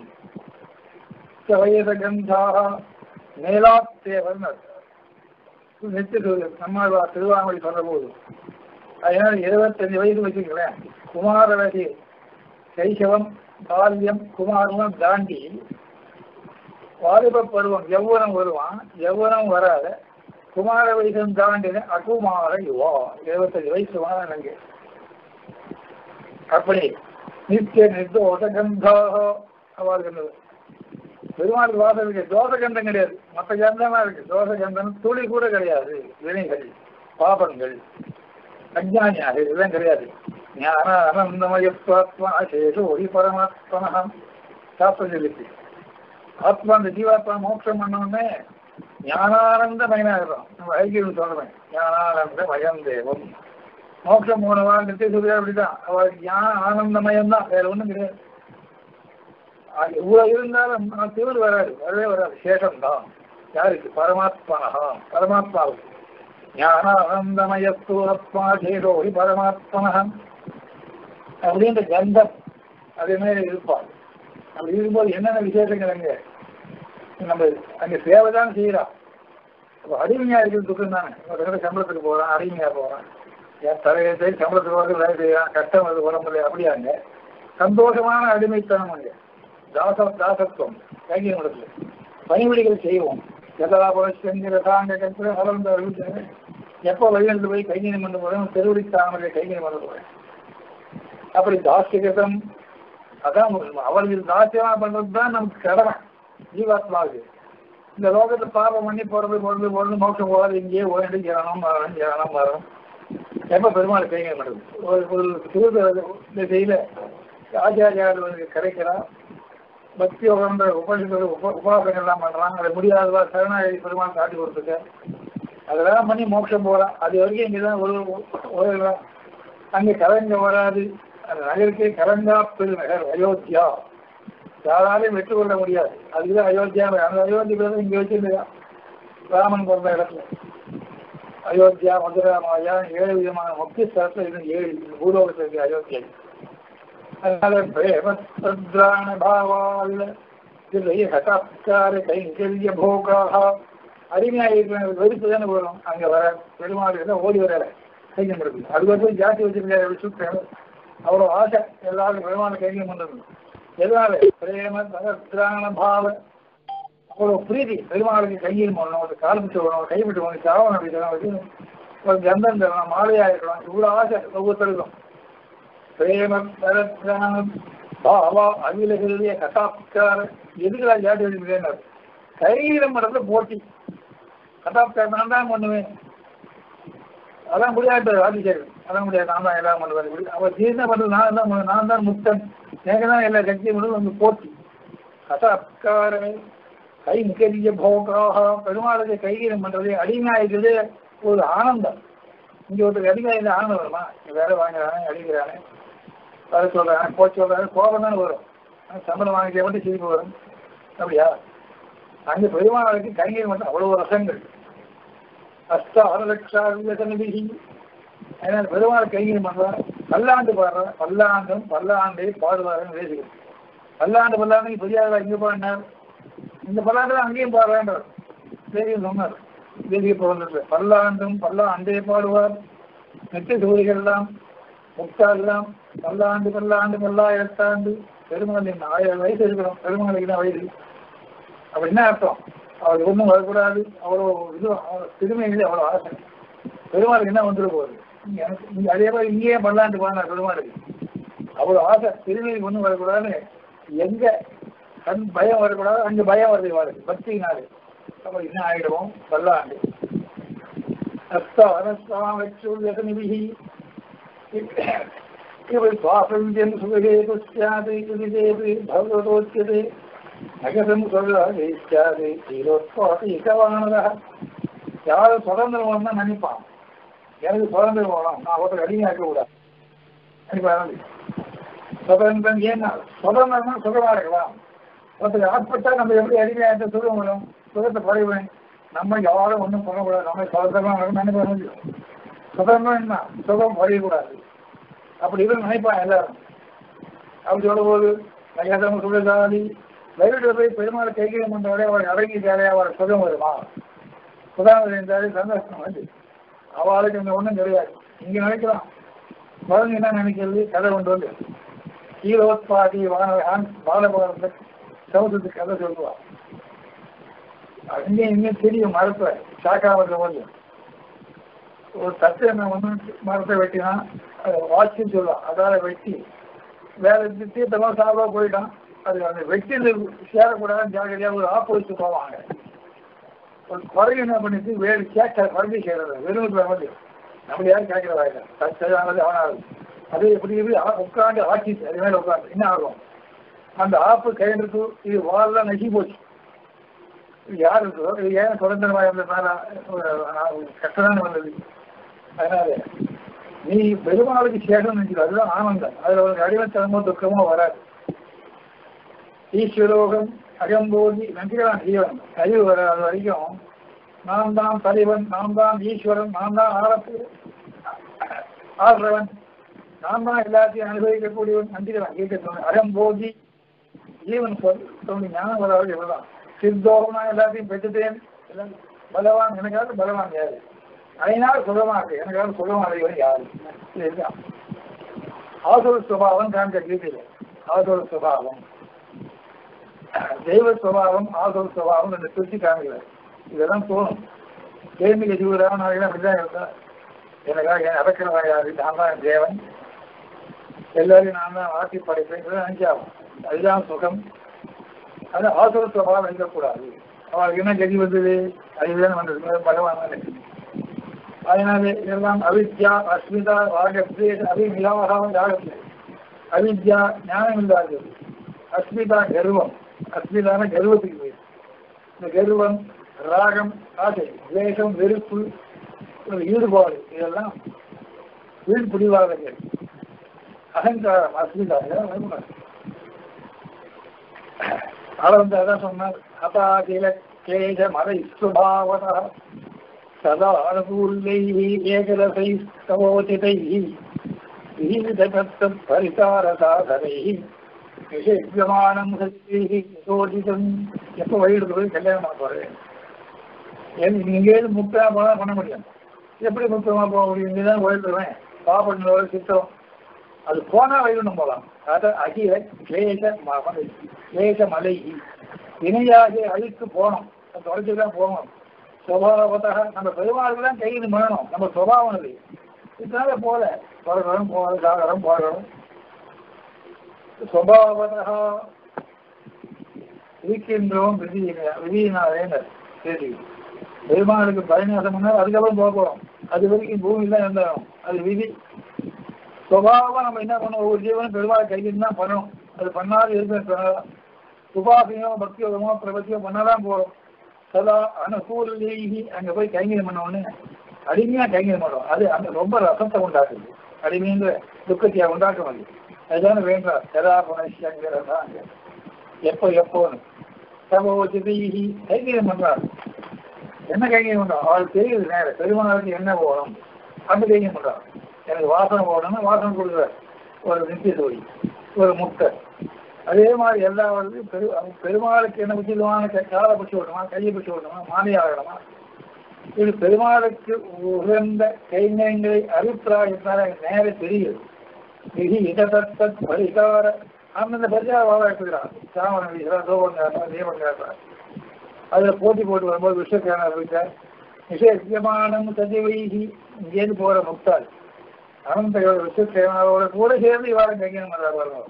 A: வயச கந்தாக மேலா தேவன் நித்திய சூரியன் நம்மாழ்வா திருவாமொழி சொல்ற போது அதனால இருபத்தஞ்சு வயசு வச்சுங்களேன் குமாரவதி சைசவம் பால்யம் குமாரம் தாண்டி வாலிப பருவம் எவ்வளம் வருவான் எவ்வளம் வராத குமார வயசம் தாண்டின அகுமார யுவா இருபத்தஞ்சு வயசு எனக்கு அப்படி நித்திய நிர்தோஷ கந்தாக அவர்கள் பெருமாள் வாசம் இருக்கு தோச கந்தம் கிடையாது மற்ற கந்தமா இருக்கு தோச கந்தம் துளி கூட கிடையாது வினைகள் பாபங்கள் அஜானியாக இதெல்லாம் கிடையாது ஞான அனந்தமயத்வாத்மா சேஷு ஒளி பரமாத்மனம் சாப்பிட்டு சொல்லிச்சு ஆத்மா அந்த ஜீவாத்மா மோட்சம் பண்ணோடனே ஞானானந்த மயனாகிறோம் நம்ம ஐக்கியம் சொல்றேன் ஞானானந்த மயம் தேவம் மோட்சம் போனவா நித்திய சொல்லியா அப்படிதான் அவள் ஞான ஆனந்தமயம் தான் வேற ஒண்ணும் கிடையாது அது இவ்வளவு இருந்தாலும் நான் திமிர் வராது வரவே வராது சேஷம் தான் யாருக்கு பரமாத்மனஹா பரமாத்மாவுக்கு ஞானானந்தமயத்து ஆத்மா சேஷோரி பரமாத்மனஹம் அப்படின்ற கந்தம் அதே மாதிரி இருப்பாள் அப்படி இருக்கும்போது என்னென்ன விசேஷங்கள் அங்க நம்ம அங்க சேவை தான் செய்யறோம் அப்போ அடிமையா இருக்கிறது துக்கம் தானே ஒரு தடவை சம்பளத்துக்கு போறான் அடிமையா போறான் என் தலையை சம்பளத்துக்கு வந்து வேலை செய்யறான் கஷ்டம் வருது உடம்புல அப்படியாங்க சந்தோஷமான அடிமைத்தனம் அங்க தாச தாசத்துவம் கைகிய இடத்துல பணிவிடைகள் செய்வோம் எதா புரட்சிங்கிற தாங்க கற்று வளர்ந்து அறிவிச்சாங்க எப்போ வழியிலிருந்து போய் கைகியம் பண்ண போறேன் தெருவடி தாமரை கைகியம் பண்ண போறேன் அப்படி தாஸ்திகதம் அதான் அவர்கள் தாசியமா பண்றது தான் நமக்கு கடமை ஜீவாத்மாவுக்கு இந்த லோகத்தை பாபம் பண்ணி போறது போறது போறது மோட்சம் போகாது இங்கேயே ஓடி ஜனனம் மரணம் ஜனனம் மரணம் எப்ப பெருமாள் கைங்க பண்ணுறது ஒரு ஒரு சிறு செய்யல ஆச்சாரியார்களுக்கு கிடைக்கிறா பக்தி உகந்த உபனிஷத்து உப உபாசனை எல்லாம் பண்றாங்க அது முடியாதவா சரணாகி பெருமாள் காட்டி கொடுத்துருக்க அதெல்லாம் பண்ணி மோட்சம் போகலாம் அது வரைக்கும் இங்கதான் ஒரு ஒரு அங்கே கலங்க வராது அந்த நகருக்கே கலங்கா பெருநகர் அயோத்தியா யாராலையும் வெற்றி கொள்ள முடியாது அதுக்குதான் அயோத்தியா அந்த அயோத்தியா இங்க வச்சிருந்தா ராமன் பிறந்த இடத்துல அயோத்தியா மதுரா மாயா ஏழு விதமான முக்கிய ஸ்தலத்துல இது ஏழு பூலோகத்தில் இருக்கு அயோத்தியா அதனால பிரேமத்ராண பாவால் இல்லை ஹட்டாப்கார கைங்கரிய போகாக அடிமையாக இருக்கிற வெறுப்பு தானே வரும் அங்க வர பெருமாள் எல்லாம் ஓடி வரல கைங்கம் இருக்கு அது வந்து ஜாதி வச்சிருக்காரு அப்படி சுத்தம் அவ்வளவு ஆசை எல்லாரும் பெருமாள் கைங்கம் பண்றது எதனால பிரேம தகத்திரான பாவ அவ்வளவு பிரீதி பெருமாளுக்கு கையில் போடணும் ஒரு காலமிட்டு போடணும் கைவிட்டு போகணும் சாவனம் வைக்கணும் ஒரு கந்தம் தரணும் மாலையா இருக்கணும் இவ்வளவு ஆசை ஒவ்வொருத்தருக்கும் பிரேம தரத்திரான பாவா அகிலகிரிய கசாப்கார எதுக்குடா ஜாதி வச்சிருக்கேன் கையிலம் பண்றதுல போட்டி கதாப்கார் நான் தான் பண்ணுவேன் அதான் முடியாது ஆதிசேகர் அதான் முடியாது நான் தான் எல்லாம் பண்ணுவேன் இப்படி அவர் தீர்ந்த பண்ணுறது நான் தான் பண்ணு- நான் தான் முக்தன் எனக்கு தான் எல்லா சக்தியும் பண்ணுறது வந்து போட்டி கசாப்காரமே கை முக்கிய போக்காக பெருமாளுக்கு கைகீரம் பண்றது அடிமையாயிருக்கிறது ஒரு ஆனந்தம் இங்க ஒருத்தர் அடிமையாக ஆனந்தம் வருமா வேலை வாங்குறானே அடிக்கிறானே வர சொல்றாங்க போ சொல்றாங்க கோபம் தானே வரும் சம்பளம் வாங்கிக்க மட்டும் சிரிப்பு வரும் அப்படியா அங்க பெருமாளுக்கு கைகீரம் மட்டும் அவ்வளவு ரசங்கள் அஷ்ட அரலட்சாவிகி அதனால் பெருமாள் கைகீரம் பண்றார் பல்லாண்டு பாடுறார் பல்லாண்டும் பல்லாண்டே பாடுவாருன்னு பேசுகிறேன் பல்லாண்டு பல்லாண்டு பெரியாரா இங்க பாடினார் இந்த பல்லாண்டு தான் அங்கேயும் பாடுறான்றார் தேவியும் சொன்னார் தேவியை பிறந்துட்டு பல்லாண்டும் பல்லாண்டே பாடுவார் நெட்டு சூரிகள் எல்லாம் முக்தாள் பல்லாண்டு பல்லாண்டு பல்லாயிரத்தாண்டு பெருமாளின் ஆயிரம் வயசு இருக்கணும் பெருமாளுக்கு தான் வயசு அப்ப என்ன அர்த்தம் அவர் ஒன்றும் வரக்கூடாது அவ்வளோ இது அவ்வளோ திருமையிலே அவ்வளோ ஆசை பெருமாளுக்கு என்ன வந்துட போகுது எனக்கு இங்க அதே மாதிரி இங்கேயே பல்லாண்டு பாடினார் பெருமாளுக்கு அவ்வளோ ஆசை திருமைக்கு ஒன்றும் வரக்கூடாதுன்னு எங்க கண் பயம் வரக்கூடாது அங்க பயம் வருது வருது பக்தினாலே அப்ப என்ன ஆயிடுவோம் பல்லாண்டு அஸ்தானஸ்தாமச்சுல்யசனிபிஹி இவை சுவாசந்தியம் சுகேது ஸ்யாது இது தேவி பகவதோச்சியதே நகரம் சொல்றாது ஸ்யாது தீரோத்வாசி இகவானதா யாரும் சுதந்திரம் வேணும்னு நினைப்பான் எனக்கு சுதந்திரம் வேணும் நான் ஒருத்தர் அடிமையாக்க கூடாது நினைப்பாங்க சுதந்திரம் ஏன்னா சுதந்திரம்னா சுகமா இருக்கலாம் ஒருத்தர் ஆட்பட்டா நம்ம எப்படி அடிமையாக சுகம் வரும் சுகத்தை குறைவேன் நம்ம யாரும் ஒன்றும் பண்ணக்கூடாது நம்ம சுதந்திரமா இருக்கணும் நினைப்பாங்க சுதந்திரம் என்ன சுகம் குறையக்கூடாது அப்படி இவன் நினைப்பான் எல்லாரும் அப்படி சொல்லும்போது நகரம் சுகதாதி லைவில் போய் பெருமாள் கைகீழம் பண்றவரே அவர் அடங்கிட்டாரே அவர் சுகம் வருமா சுதாமர் இருந்தாலே சந்தோஷம் வந்து அவளுக்கு இந்த ஒன்றும் கிடையாது இங்க நினைக்கலாம் குழந்தை என்ன நினைக்கிறது கதை கொண்டு வந்து கீழோத்பாதி வான பாலபகரத்தை சமுதிரத்துக்கு கதை சொல்லுவா அங்கே இங்கே தெரியும் மரத்தை சாக்காவது போது ஒரு தட்டு என்ன ஒன்று மரத்தை வெட்டினா அதை வாட்சின்னு சொல்லுவான் அதால வெட்டி வேற இந்த தீர்த்தமா சாப்பிட போயிட்டான் அது அந்த வெட்டில சேரக்கூடாதுன்னு ஜாக்கிரதையாக ஒரு ஆப்பு வச்சு போவாங்க ஒரு குறை என்ன பண்ணிட்டு வேறு கேட்க குறைஞ்சி சேர்றது வெறும் வந்து நம்ம யாரும் கேட்கிறதா இல்லை சரியானது அவனாது அது எப்படி எப்படி ஆ- உட்காந்து ஆட்சிச்சு அது மேலே உட்காந்து என்ன ஆகும் அந்த ஆப்பு கையிட்டு இது வாழலாம் நசி போச்சு இது யார் இருக்கோ இது ஏன் சுதந்திரமாக இருந்ததுனால ஒரு கஷ்டம்தான் வந்தது அதனால நீ பெருமாளுக்கு சேஷம் நினைக்கிறது அதுதான் ஆனந்தம் அதுல ஒரு அடிமத்தனமோ துக்கமோ வராது ஈஸ்வரோகம் அகம்போதி நினைக்கிறான் ஜீவன் அறிவு வராத வரைக்கும் நான் தான் தலைவன் நான் தான் ஈஸ்வரன் நான் தான் ஆரப்பு ஆடுறவன் நான் தான் எல்லாத்தையும் அனுபவிக்கக்கூடியவன் நம்பிக்கிறான் கேட்க அகம்போதி ஜீவன் சொல் தோணி ஞானம் வராது இவ்வளவுதான் சித்தோகம் நான் எல்லாத்தையும் பெற்றுட்டேன் எல்லாம் பலவான் எனக்காவது பலவான் யாரு அதனால் சுகமா இருக்கு எனக்காவது சுகமா அடைவன் யாரு இதுதான் ஆசுர சுபாவம் காண்க கீதையில ஆசுர சுபாவம் தெய்வ சுபாவம் ஆசுர சுபாவம் ரெண்டு பிரிச்சு காமிக்கிறார் இதெல்லாம் தோணும் கேள்விக்கு ஜீவராக நான் அப்படிதான் இருக்கா எனக்காக என் அடக்கிறவன் யாரு நான் தான் தேவன் எல்லாரையும் நான் தான் ஆட்சி படைப்பேன் நினைச்சாகும் அதுதான் சுகம் அது ஆசுர சுபாவம் இருக்கக்கூடாது அவளுக்கு என்ன கதி வந்தது அதுதான் வந்தது பகவான் தான் இருக்கு. அதனால இதெல்லாம் அவித்யா அஸ்மிதா ராகத்வே அபிமிலாவகம் ராகத்வே அவித்யா ஞானம் இல்லாதது அஸ்மிதா கர்வம் அஸ்மிதான கர்வத்துக்கு பேர் இந்த கர்வம் ராகம் ஆசை துவேஷம் வெறுப்பு ஒரு ஈடுபாடு இதெல்லாம் வீண் பிடிவாதங்கள் அகங்காரம் அஸ்மிதா இதெல்லாம் வரக்கூடாது ஆள வந்து அதான் சொன்னார் அபாகில கேஜ மத சுபாவதா சதா அனுகூல்யைः ஏகரசைस्तवोचितैः विहिततत्तत् परिसारसाधनैः நிஷேபியமானம் சக்திः யோஜிதம் எப்போ வழியிட்டு போய் கல்யாணம் பண்ண போறேன் இங்கேருந்து முக்கியமா போனா பண்ண முடியும் எப்படி முக்கியமா போக முடியும் இங்கதான் கோயிலுவேன் பாப்பண்ணோட சித்தம் அது போனா வைகுண்டம் போலாம் அத அகில கிளேச மலை கிளேச மலை இணையாக அழித்து போனோம் தொடர்ச்சிதான் போகணும் சுபாவத்தாக நம்ம பெருமாளுக்கு தான் கைது பண்ணணும் நம்ம சுபாவம் அது இதனால போல பிறகுறோம் போகிறது சாகரம் போகிறோம் சுபாவதாக இருக்கின்றோம் விதி விதியினாலே சரி பெருமாளுக்கு பயனாசம் பண்ணால் அதுக்கப்புறம் போக போகிறோம் அது வரைக்கும் பூமியில தான் இருந்தாலும் அது விதி சுபாவம் நம்ம என்ன பண்ணணும் ஒவ்வொரு ஜீவனும் பெருமாள் கையில் தான் பண்ணணும் அது பண்ணாது இருக்கிற உபாசனையோ பக்தியோகமோ பிரபத்தியோ பண்ணாதான் போறோம் சதா அனுகூலி அங்க போய் கைங்கரியம் பண்ண உடனே அடிமையா கைங்கரியம் பண்ணுவோம் அது அந்த ரொம்ப ரசத்தை உண்டாக்குது அடிமைங்கிற துக்கத்தையா உண்டாக்க வந்து அதுதானே வேண்டாம் சதா புனஷ்யங்கிறதா அங்க எப்போ எப்போன்னு சமோஜிதீகி கைங்கரியம் பண்றார் என்ன கைங்கரியம் பண்றான் அவளுக்கு தெரியுது நேரம் பெருமாளுக்கு என்ன போகணும் அந்த கைங்கரியம் பண்றான் எனக்கு வாசனை போகணும்னா வாசனை கொடுக்குற ஒரு நித்திய தோழி ஒரு முட்டை அதே மாதிரி எல்லா வருதையும் பெரு பெருமாளுக்கு என்ன உச்சிதமான காலை பிடிச்சி விடணுமா கையை பிடிச்சி விடணுமா மாலை ஆகணுமா இது பெருமாளுக்கு உகந்த கைங்கங்களை அபிப்பிராயத்தால் எனக்கு நேர தெரியுது விதி இடதத்த பரிகார அந்தந்த பரிகார வாழ எடுத்துக்கிறான் சாமன வீசுறான் தோபங்காரா தேவங்காரா அதில் போட்டி போட்டு வரும்போது விஷயக்கான இருக்கார் விசேஷமானம் சதிவைகி இங்கேருந்து போகிற முக்தாள் அனந்த விஷயத்தேவனோட கூட சேர்ந்து இவாரம் கைங்கனம் பண்ணுறார் வரணும்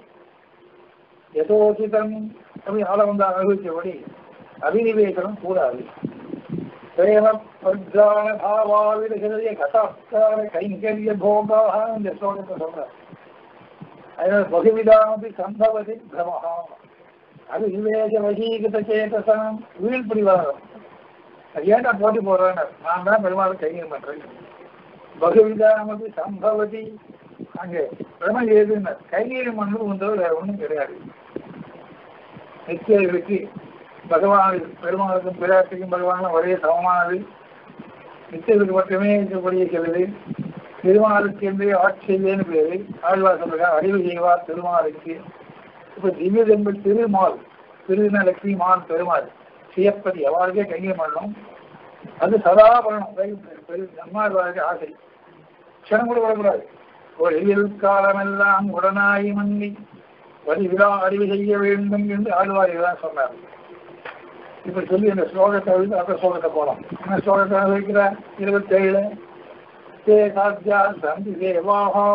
A: யதோசிதம் அப்படி ஆள வந்து அனுபவிச்சபடி அபினிவேசனம் கூடாது பிரேம பிரஜான பாவாவிடுகிறதே கதாஸ்கார கைங்கரிய போகாக இந்த ஸ்லோகத்தை சொல்றார் அதனால பகுவிதாமபி சம்பவதி பிரமஹா அது விவேக வசீகத சேதசனம் வீண் பிடிவாதம் அது ஏன்டா போட்டி போடுறாங்க நான் தான் பெருமாள் கைங்கரியம் பண்றேன் பகுவிதாமபி சம்பவதி அங்கே பிரம ஏதுன்னு கைங்கரியம் பண்ணது ஒன்றது வேற ஒன்றும் கிடையாது நித்தியர்களுக்கு பகவான் பெருமாளுக்கும் பிராட்டிக்கும் பகவானும் ஒரே சமமானது நித்தியர்களுக்கு மட்டுமே இருக்கக்கூடிய சிலது திருமாலுக்கு என்று ஆட்சியன்னு பேரு ஆழ்வார் சொல்றாங்க அறிவு செய்வார் திருமாலுக்கு இப்ப திவ்ய தெம்பல் திருமால் திருந லட்சுமி மான் பெருமாள் சியப்பதி எவ்வாறுக்கே கைங்கரியம் பண்ணணும் அது சதா பண்ணணும் நம்மாழ்வாருக்கு ஆசை க்ஷணம் கூட விடக்கூடாது ஒளியில் காலமெல்லாம் உடனாய் மன்னி வழி விழா அறிவு செய்ய வேண்டும் என்று ஆழ்வார் தான் சொன்னார் இப்படி சொல்லி இந்த ஸ்லோகத்தை வந்து அந்த ஸ்லோகத்தை போலாம் என்ன ஸ்லோகத்தை வைக்கிறார் இருபத்தேழு தே சாத்தியா சந்தி தேவாகா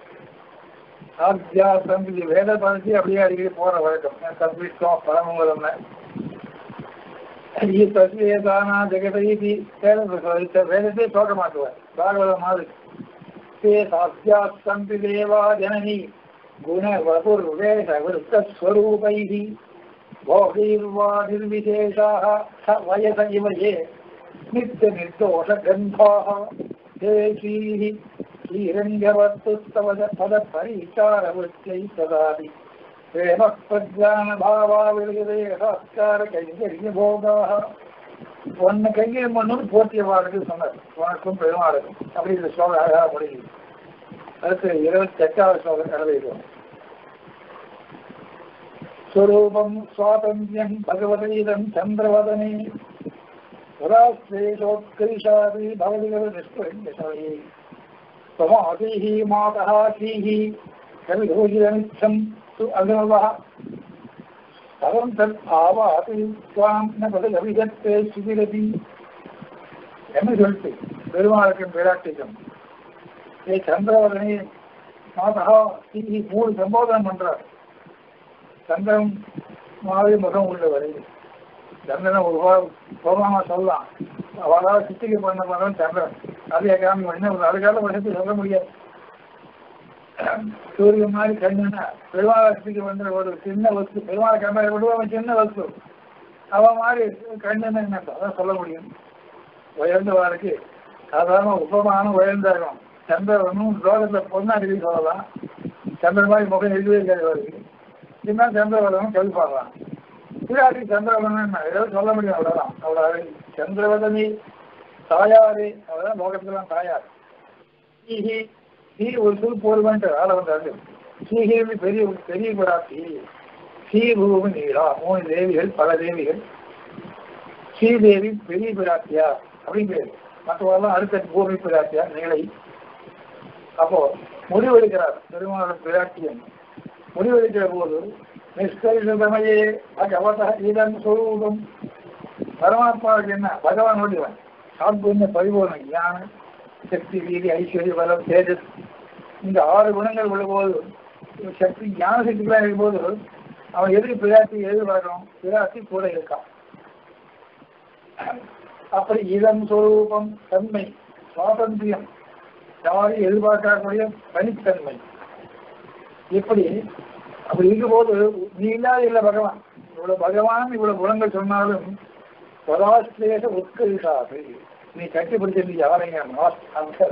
A: சாத்தியா சந்தி வேத பதத்தி அப்படியே அடிக்கடி போற வழக்கம் சத்விஷ்டம் பரமங்கலம் தஸ்வேதானா ஜெகதீதி வேதத்தை சொல்ல மாட்டுவார் பாகவத மாதிரி ते साक्षात् सन्ति देवा जननी गुणवपुर्वेषवृत्तस्वरूपैः भोगैर्वादिर्विशेषाः स वयस इव ये नित्यनिर्दोषगन्धाः ते श्रीः श्रीरङ्गवत्तुस्तव पदपरिचारवृत्यै सदापि प्रेमः प्रज्ञानभावाविलगदे संस्कारकैङ्कर्यभोगाः ஒன்னு கையில் மண்ணும் போற்றியவாளுக்கு சொன்னார் உனக்கும் பெருமாளுக்கும் அப்படி இந்த ஸ்லோகம் அழகாக முடியுது அடுத்து இருபத்தி எட்டாவது ஸ்லோகம் கடவையிடும் ஸ்வரூபம் சுவாதந்தியம் பகவதீதம் சந்திரவதனே புராஸ்தேஷோத்கரிஷாதி பவதிகர நிஷ்பரிண்டே சமாதீः மாதः ஸ்ரீः கவிதோஷிதமிச்சம் சு அகவः தவம் தத் ஆவாதி சுவாம் ந பதில் அபிஷத்தே சுகிரதி என்ன சொல்லிட்டு பெருமாளுக்கும் விராட்டிக்கும் ஏ சந்திரவதனே மாதா ஸ்ரீ மூணு சம்போதனம் பண்றார் சந்திரன் மாதிரி முகம் உள்ளவரை சந்திரன் ஒரு கோபமா சொல்லலாம் அவளால் சித்திகை பண்ண பண்ண சந்திரன் அதே காமி என்ன அதுக்காக வருஷத்துக்கு சொல்ல முடியாது சூரியன் மாதிரி கண்ணுன்னா பெருமாளத்துக்கு வந்து ஒரு சின்ன வஸ்து பெருமாளை கண்ணை விடுவாங்க சின்ன வஸ்து அவ மாதிரி கண்ணுன்னு என்ன அதான் சொல்ல முடியும் உயர்ந்தவாருக்கு சாதாரண உபமான உயர்ந்தாகும் சந்திரனும் லோகத்தில் பொண்ணாடி சொல்லலாம் சந்திரன் மாதிரி முகம் எழுதவே இருக்காது அவருக்கு சின்ன சந்திரவதனும் கழிப்பாடலாம் பிராட்டி சந்திரவதன் ஏதோ சொல்ல முடியும் அவ்வளோதான் அவ்வளோ சந்திரவதனி தாயாரு அவதான் லோகத்துலாம் தாயார் ஸ்ரீ ஒரு சொல் போடுவேன்ட்டு வேலை வந்தாரு ஸ்ரீஹேவி பெரிய பெரிய பிராட்டி ஸ்ரீபூமி நீரா மூணு தேவிகள் பல தேவிகள் ஸ்ரீதேவி பெரிய பிராட்டியா அப்படின்னு பேரு மற்றவெல்லாம் அடுத்த பூமி பிராட்டியா நிலை அப்போ முடிவெடுக்கிறார் பெருமாள் பிராட்டியன் முடிவெடுக்கிற போது நிஷ்கரிசமயே பகவத இதன் சொரூபம் பரமாத்மாவுக்கு என்ன பகவான் ஒளிவன் சாத்புண்ணிய பரிபூர்ணம் ஞானம் சக்தி வீதி ஐஸ்வர்ய பலம் தேஜஸ் இந்த ஆறு குணங்கள் உள்ளபோது சக்தி ஞான சக்திகளாக இருக்கும்போது அவன் எதுக்கு பிராட்டி எது வரணும் பிராட்டி கூட இருக்கான் அப்படி இளம் சொரூபம் தன்மை சுவாதந்திரம் யாரையும் எதிர்பார்க்கக்கூடிய தனித்தன்மை இப்படி அப்படி இருக்கும்போது நீ இல்லாத இல்லை பகவான் இவ்வளவு பகவான் இவ்வளவு குணங்கள் சொன்னாலும் பராஸ்லேஷ உத்கரிசாது நீ கட்டிப்பிடிச்சது யாரைங்க அந்த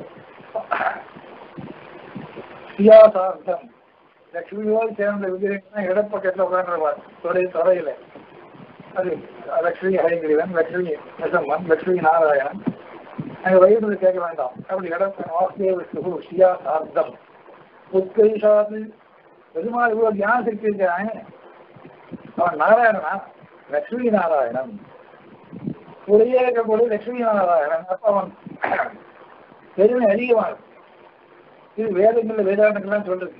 A: சியாசார்த்தம் லட்சுமியோடு சேர்ந்த விக்கிரகம் இடப்பக்கத்தில் உட்காந்துருவார் துறை துறையில அது லட்சுமி ஹரிகிரிவன் லட்சுமி நெசம்மன் லட்சுமி நாராயணன் அங்க வயிறு கேட்க வேண்டாம் அப்படி இடம் வாசுதேவ சுகு சியாசார்த்தம் உத்கரிசாது பெருமாள் இவ்வளவு தியானம் செஞ்சிருக்கான் அவன் நாராயணனா லட்சுமி நாராயணன் ஒரே இருக்கக்கூடிய லட்சுமி நாராயணன் அப்ப அவன் பெருமை அதிகமாக இது வேதங்கள்ல வேதாந்தங்கள்லாம் சொல்றது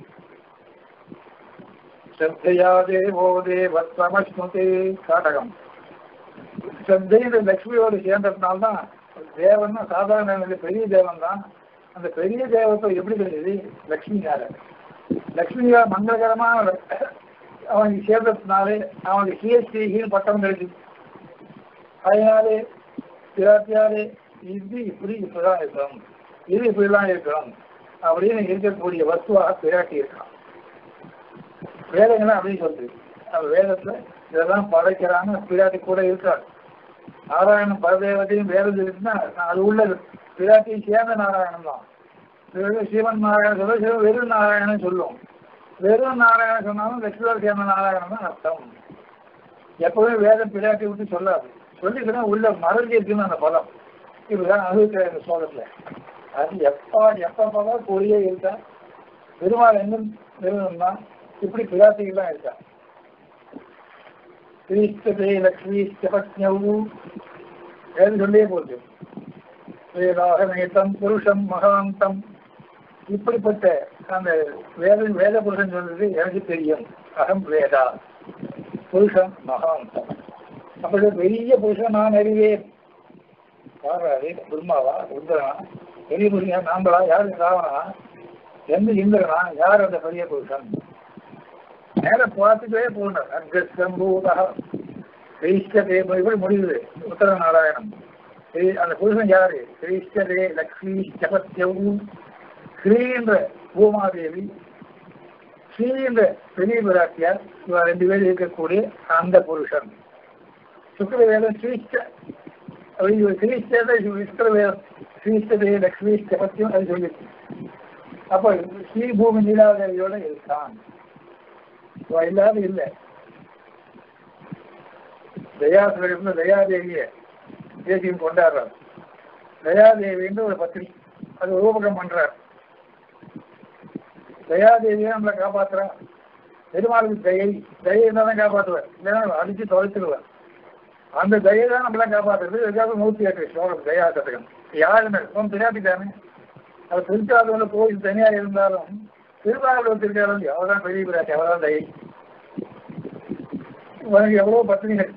A: ஸ்ரத்தையா தேவோ தேவத்வமஸ்மதே காடகம் ஸ்ரத்தைன்ற லட்சுமியோடு சேர்ந்ததுனால்தான் தேவன் சாதாரண நிலை பெரிய தேவன் தான் அந்த பெரிய தேவத்தை எப்படி தெரியுது லட்சுமியார லட்சுமியா மங்களகரமான அவனுக்கு சேர்ந்ததுனாலே அவனுக்கு சிஎஸ்டின்னு பட்டம் கிடைக்குது அதனாலே பிராட்டியாலே இது இப்படி இப்படிதான் இருக்கணும் இது இப்படிலாம் இருக்கணும் அப்படின்னு இருக்கக்கூடிய வஸ்துவாக பிராட்டி இருக்கான் வேதங்கள்லாம் அப்படின்னு சொல்லுது அந்த வேதத்துல இதெல்லாம் படைக்கிறாங்க பிராட்டி கூட இருக்காரு நாராயணன் பரதேவத்தையும் வேதம் இருக்குன்னா அது உள்ளது பிராட்டியும் சேர்ந்த நாராயணன் தான் வெறும் சிவன் நாராயணன் சொல்ல சிவன் வெறும் நாராயணன் சொல்லும் வெறும் நாராயணன் சொன்னாலும் லட்சுமர் சேர்ந்த நாராயணன் தான் அர்த்தம் எப்பவுமே வேதம் பிராட்டி விட்டு சொல்லாது சொல்லிக்கிறேன் உள்ள மறைஞ்சி இருக்குன்னு அந்த பதம் இதுதான் அனுபவிக்கிற இந்த சோகத்துல அது எப்ப எப்ப பார்த்தா கொடியே இருக்கா பெருமாள் எங்கும் நிறுவனம்னா இப்படி பிராட்டிகள்லாம் இருக்கா கிரீஸ்தே லக்ஷ்மி பத்னவு வேறு சொல்லியே போகுது வேதாக நேத்தம் புருஷம் மகாந்தம் இப்படிப்பட்ட அந்த வேத வேத புருஷன் சொல்றது எனக்கு தெரியும் அகம் வேதா புருஷன் மகாந்தம் அப்படி பெரிய புருஷன் நான் அறிவேன் யாராரு பிரம்மாவா ருத்ரனா பெரிய புருஷன் நாம்பளா யாரு ராவணா எந்த இந்திரனா யார் அந்த பெரிய புருஷன் நேர பார்த்துக்கவே போனார் அர்கம்பூதா கிரீஷ்டதே இப்படி முடியுது உத்தர நாராயணம் அந்த புருஷன் யாரு கிரீஷ்டதே லக்ஷ்மி ஜபத்யவு ஸ்ரீன்ற பூமாதேவி ஸ்ரீன்ற பெரிய பிராட்டியார் இவ ரெண்டு பேரும் இருக்கக்கூடிய அந்த புருஷன் சுக்கரவேதம் ஸ்ரீஷ்ட ஸ்ரீஷ்டதை சுக்கரவேதம் ஸ்ரீஷ்டதே லக்ஷ்மி ஜபத்தியம் அது சொல்லிருக்கு அப்ப ஸ்ரீ பூமி நீலாதேவியோட இருக்கான் இல்லாத இல்லை தயாசுரன் தயாதேவிய தேசியம் கொண்டாடுறார் தயாதேவின்னு ஒரு பத்திரி அது ரூபகம் பண்றார் தயாதேவியை நம்மளை காப்பாத்துறா பெருமாளுக்கு தயை தயை இருந்தால் தான் காப்பாற்றுவார் இல்லைன்னா அடிச்சு தொலைச்சிடுவார் அந்த தயை தான் நம்மள காப்பாற்றுறது இதுக்காக நூற்றி எட்டு ஸ்லோகம் தயா சதகம் யாருமே உன் பிராட்டி தானே அவர் திருச்சாதூர்ல கோயில் தனியா இருந்தாலும் திருவாரூர் திருக்காலும் எவ்வளவுதான் பெரிய பிராட்டி எவ்வளவுதான் தயை உனக்கு எவ்வளவு பத்திரிகள்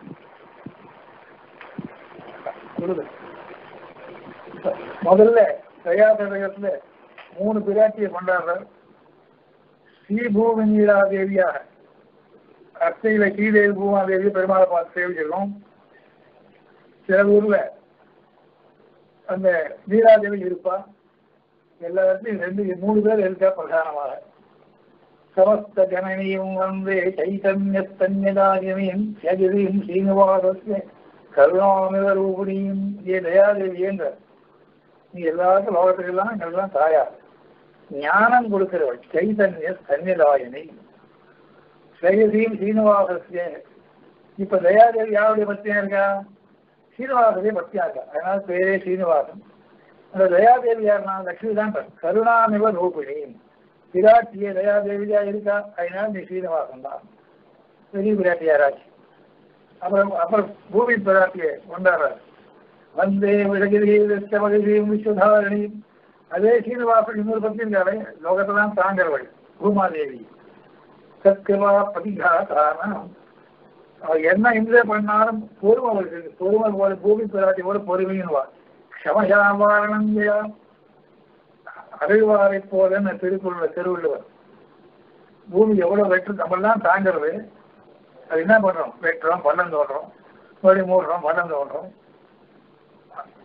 A: முதல்ல தயாதகத்துல மூணு பிராட்டியை கொண்டாடுறார் ஸ்ரீபூமி நீலாதேவியாக அர்ச்சையில ஸ்ரீதேவி பூமாதேவி பெருமாளை பார்த்து சேவிச்சிருக்கோம் சில ஊர்ல அந்த நீலாதேவி இருப்பா எல்லா இடத்துலையும் ரெண்டு மூணு பேர் இருக்கா பிரதானமாக சமஸ்த ஜனனியும் வந்து சைதன்யத்தன்யதாகினியும் ஜெகதியும் சீனிவாசஸ்ய கருணாமிதரூபிணியும் ஏ தயாதேவி என்ற நீ எல்லாருக்கும் லோகத்துக்கெல்லாம் எங்கெல்லாம் தாயார் ஞானம் கொடுக்கிறவள் சைதன்ய தன்யதாயினி ஜெகதியும் சீனிவாசஸ்ய இப்ப தயாதேவி யாருடைய பக்தியா இருக்கா சீனிவாசனுடைய பக்தியா இருக்கா அதனால பேரே சீனிவாசன் அந்த தயாதேவி யாருன்னா லட்சுமி தான் கருணாமிவ ரூபிணி பிராட்டிய தயாதேவியா இருக்கா அதனால நீ சீனிவாசன் தான் பெரிய பிராட்டியாராச்சு அப்புறம் அப்புறம் பூமி பிராட்டியை கொண்டாடுறார் வந்தே விடகிரியும் விஸ்வதாரணியும் அதே சீனிவாசன் இன்னொரு பத்தி இருக்காரு லோகத்தான் தாங்கிறவள் பூமாதேவி சத்கிருவா பதிகாதானம் அவள் என்ன இந்திர பண்ணாலும் பொறுமை அவளுக்கு பொறுமை போல பூமி பிராட்டியோட பொறுமையின்வா க்ஷமயாவாரணஞ்சயா அறிவாரை போலன்னு திருக்குறள திருவள்ளுவர் பூமி எவ்வளவு வெற்று நம்மளாம் தாங்கிறது அது என்ன பண்றோம் வெட்டுறோம் பள்ளம் தோன்றோம் மறுபடியும் மூடுறோம் பள்ளம் தோன்றோம்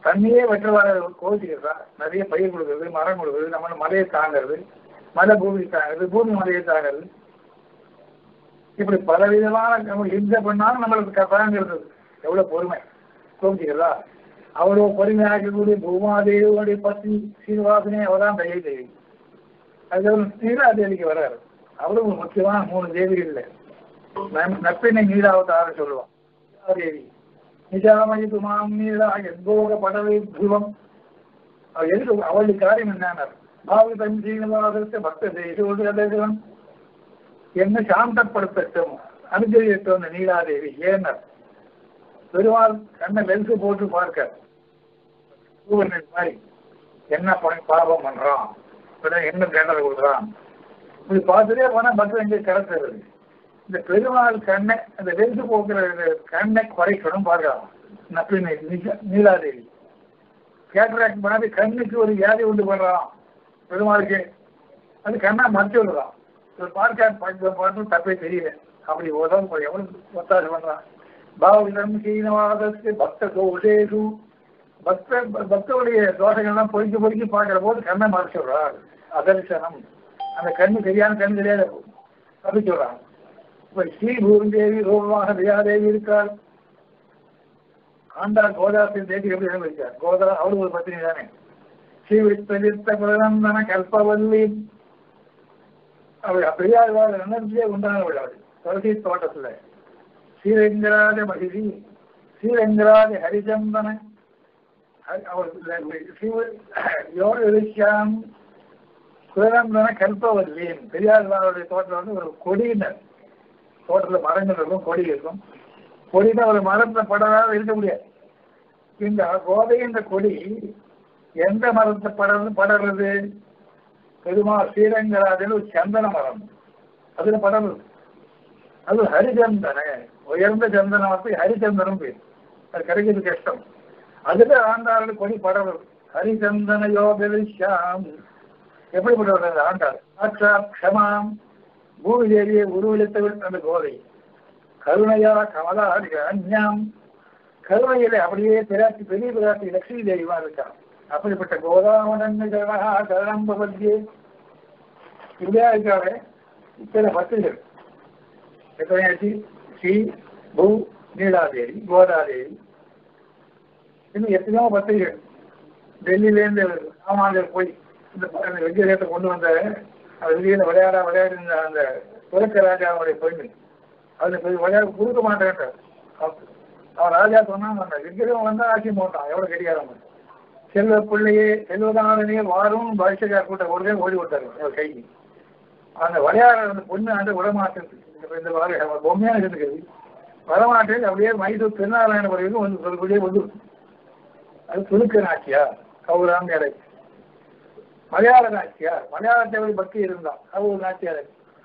A: தண்ணியே வெற்றவாத கோவிச்சுக்கிறதா நிறைய பயிர் கொடுக்குறது மரம் கொடுக்குறது நம்ம மலையை தாங்கிறது மலை பூமி தாங்கிறது பூமி மலையை தாங்கிறது இப்படி பலவிதமான நம்ம எந்த பண்ணாலும் நம்மளுக்கு கதாங்கிறது எவ்வளவு பொறுமை கோவிச்சுக்கிறதா அவ்வளவு பொறுமையாக இருக்கக்கூடிய பூமாதேவியோடைய பத்தி சீனிவாசனே அவதான் தயை தேவி அதுக்கப்புறம் நீலாதேவிக்கு வர்றாரு அவரும் ஒரு முக்கியமான மூணு தேவிகள் நப்பினை நீலாவதார சொல்லுவான் நீலாதேவி நிஜாமணி துமாம் நீலா எந்தோக படவை துருவம் அவள் எதுக்கு அவளுடைய காரியம் என்ன பாவி தன் சீனிவாசத்தை பக்த தேசம் என்ன சாந்தப்படுத்தட்டும் அனுகிரகித்தோம் அந்த நீலாதேவி ஏனர் பெருமாள் கண்ணை லென்ஸ் போட்டு பார்க்க சூரியன் மாதிரி என்ன பண்ணி பாபம் பண்றான் உடனே என்ன தண்டனை கொடுக்குறான் இப்படி பார்த்துட்டே போனா பக்தர் எங்கே கிடக்கிறது இந்த பெருமாள் கண்ணை அந்த லென்ஸ் போக்குற இந்த கண்ணை குறைக்கணும் பார்க்கலாம் நப்பினை நிஜ- நீலாதேவி கேட்ராக்ட் பண்ணாது கண்ணுக்கு ஒரு வியாதி உண்டு பண்றான் பெருமாளுக்கு அது கண்ணா மறைச்சு விடுறான் ஒரு பார்க்காட் பார்த்து பார்த்து தப்பே தெரியல அப்படி உதவும் எவ்வளவு ஒத்தாசை பண்றான் பாவம் சீனவாதத்து பக்த தோஷேஷு பக்த பக்தருடைய தோஷங்கள்லாம் பொறுக்கி பொறுக்கி பார்க்கிற போது கண்ணை மறைச்சு விடுறார் அதர்சனம் அந்த கண்ணு சரியான கண் தெரியாத தப்பிச்சு விடுறான் இப்ப ஸ்ரீ பூருந்தேவி ரூபமாக தயாதேவி இருக்கார் ஆண்டாள் கோதாசின் தேவி எப்படி இருக்கார் கோதா அவரு ஒரு பத்தினி தானே ஸ்ரீ வித்தலித்த பிரதந்தன கல்பவல்லி அவள் பெரியாழ்வாள் எனர்ஜியே உண்டானவள் அவள் துளசி தோட்டத்துல ஸ்ரீரங்கராஜ மகிழி ஸ்ரீரங்கராஜ ஹரிச்சந்தன ஹரி- அவள் யோக விருஷாம் குரந்தன கல்பவல்லியின் பெரியாழ்வாருடைய தோட்டம் வந்து ஒரு கொடியினர் தோட்டத்துல மரங்கள் இருக்கும் கொடி இருக்கும் கொடினா ஒரு மரத்துல படராக இருக்க முடியாது இந்த கோதை இந்த கொடி எந்த மரத்தை படர்ந்து படர்றது பெருமாள் ஸ்ரீரங்கராஜன் ஒரு சந்தன மரம் அதுல படருது அது ஹரிச்சந்தன உயர்ந்த சந்தன மரத்துக்கு ஹரிச்சந்தனம் பேர் அது கிடைக்கிறது கஷ்டம் அதுல ஆண்டாள் கொடி படருது ஹரிச்சந்தன யோக ஷாம் எப்படிப்பட்டவர் அந்த ஆண்டாள் சாட்சா க்ஷமாம் பூமி தேவியை உருவளித்தவள் அந்த கோதை கருணையா கமலா அஞ்ஞாம் கருணையில அப்படியே பிராட்டி பெரிய பிராட்டி லட்சுமி தேவிமா இருக்கான் அப்படிப்பட்ட கோதாமடன் கரணா கரணம்பவல்யே இப்படியா இருக்காரு இத்தனை பத்துகள் எத்தனையாச்சு ஸ்ரீ பூ நீலாதேவி கோதாதேவி இன்னும் எத்தனையோ பத்திரிகள் டெல்லியிலேருந்து ராமாந்தர் போய் இந்த ப- அந்த விஜயத்தை கொண்டு வந்த அந்த விஜயில விளையாட விளையாடி இருந்த அந்த துறக்க ராஜாவுடைய பெண்ணு அதுல போய் விளையாட கொடுக்க மாட்டேன் அவன் ராஜா சொன்னான் அந்த விக்கிரம் வந்தா ஆட்சி போட்டான் எவ்வளவு கெடியாரம் செல்வ பிள்ளையே செல்வதானே வாரும் பாஷக்கார கூட்ட கொடுத்தே ஓடி விட்டாரு அவர் கைக்கு அந்த விளையாட அந்த பொண்ணு அந்த விடமாட்டது இந்த- இந்த வார பொம்மையான இருக்குது வரமாட்டேன் அப்படியே மைசூர் திருநாராயணபுரம் வரைக்கும் வந்து சொல்லக்கூடிய வந்து அது துலுக்க நாச்சியா கௌராம் எடை மலையாள நாச்சியார் மலையாளத்தை ஒரு பக்தி இருந்தான் அது ஒரு நாச்சியார்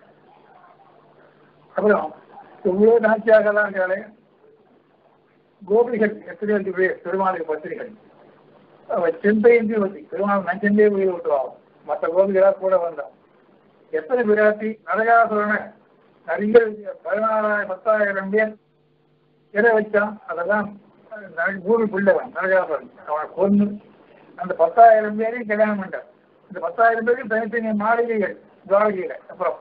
A: அப்புறம் இவ்வளவு நாச்சியாகலாம் இருக்காளே கோபிகள் எத்தனை அஞ்சு பேர் பெருமாளுக்கு பத்திரிகள் அவ செந்தையந்தி வச்சு பெருமாள் நஞ்சந்தே உயிர் விட்டுவாங்க மற்ற கோபிகளா கூட வந்தான் எத்தனை பிராட்டி நரகாசுரனை நிறைய பதினாறாயிரம் பத்தாயிரம் பேர் எதை வச்சான் அதெல்லாம் நர- பூமி பிள்ளைவன் நரகாசுரன் அவனை கொன்னு அந்த பத்தாயிரம் பேரையும் கல்யாணம் பண்ணான் இந்த பத்தாயிரம் பேருக்கு தனித்தனி மாளிகைகள் துவாரகையில அப்புறம்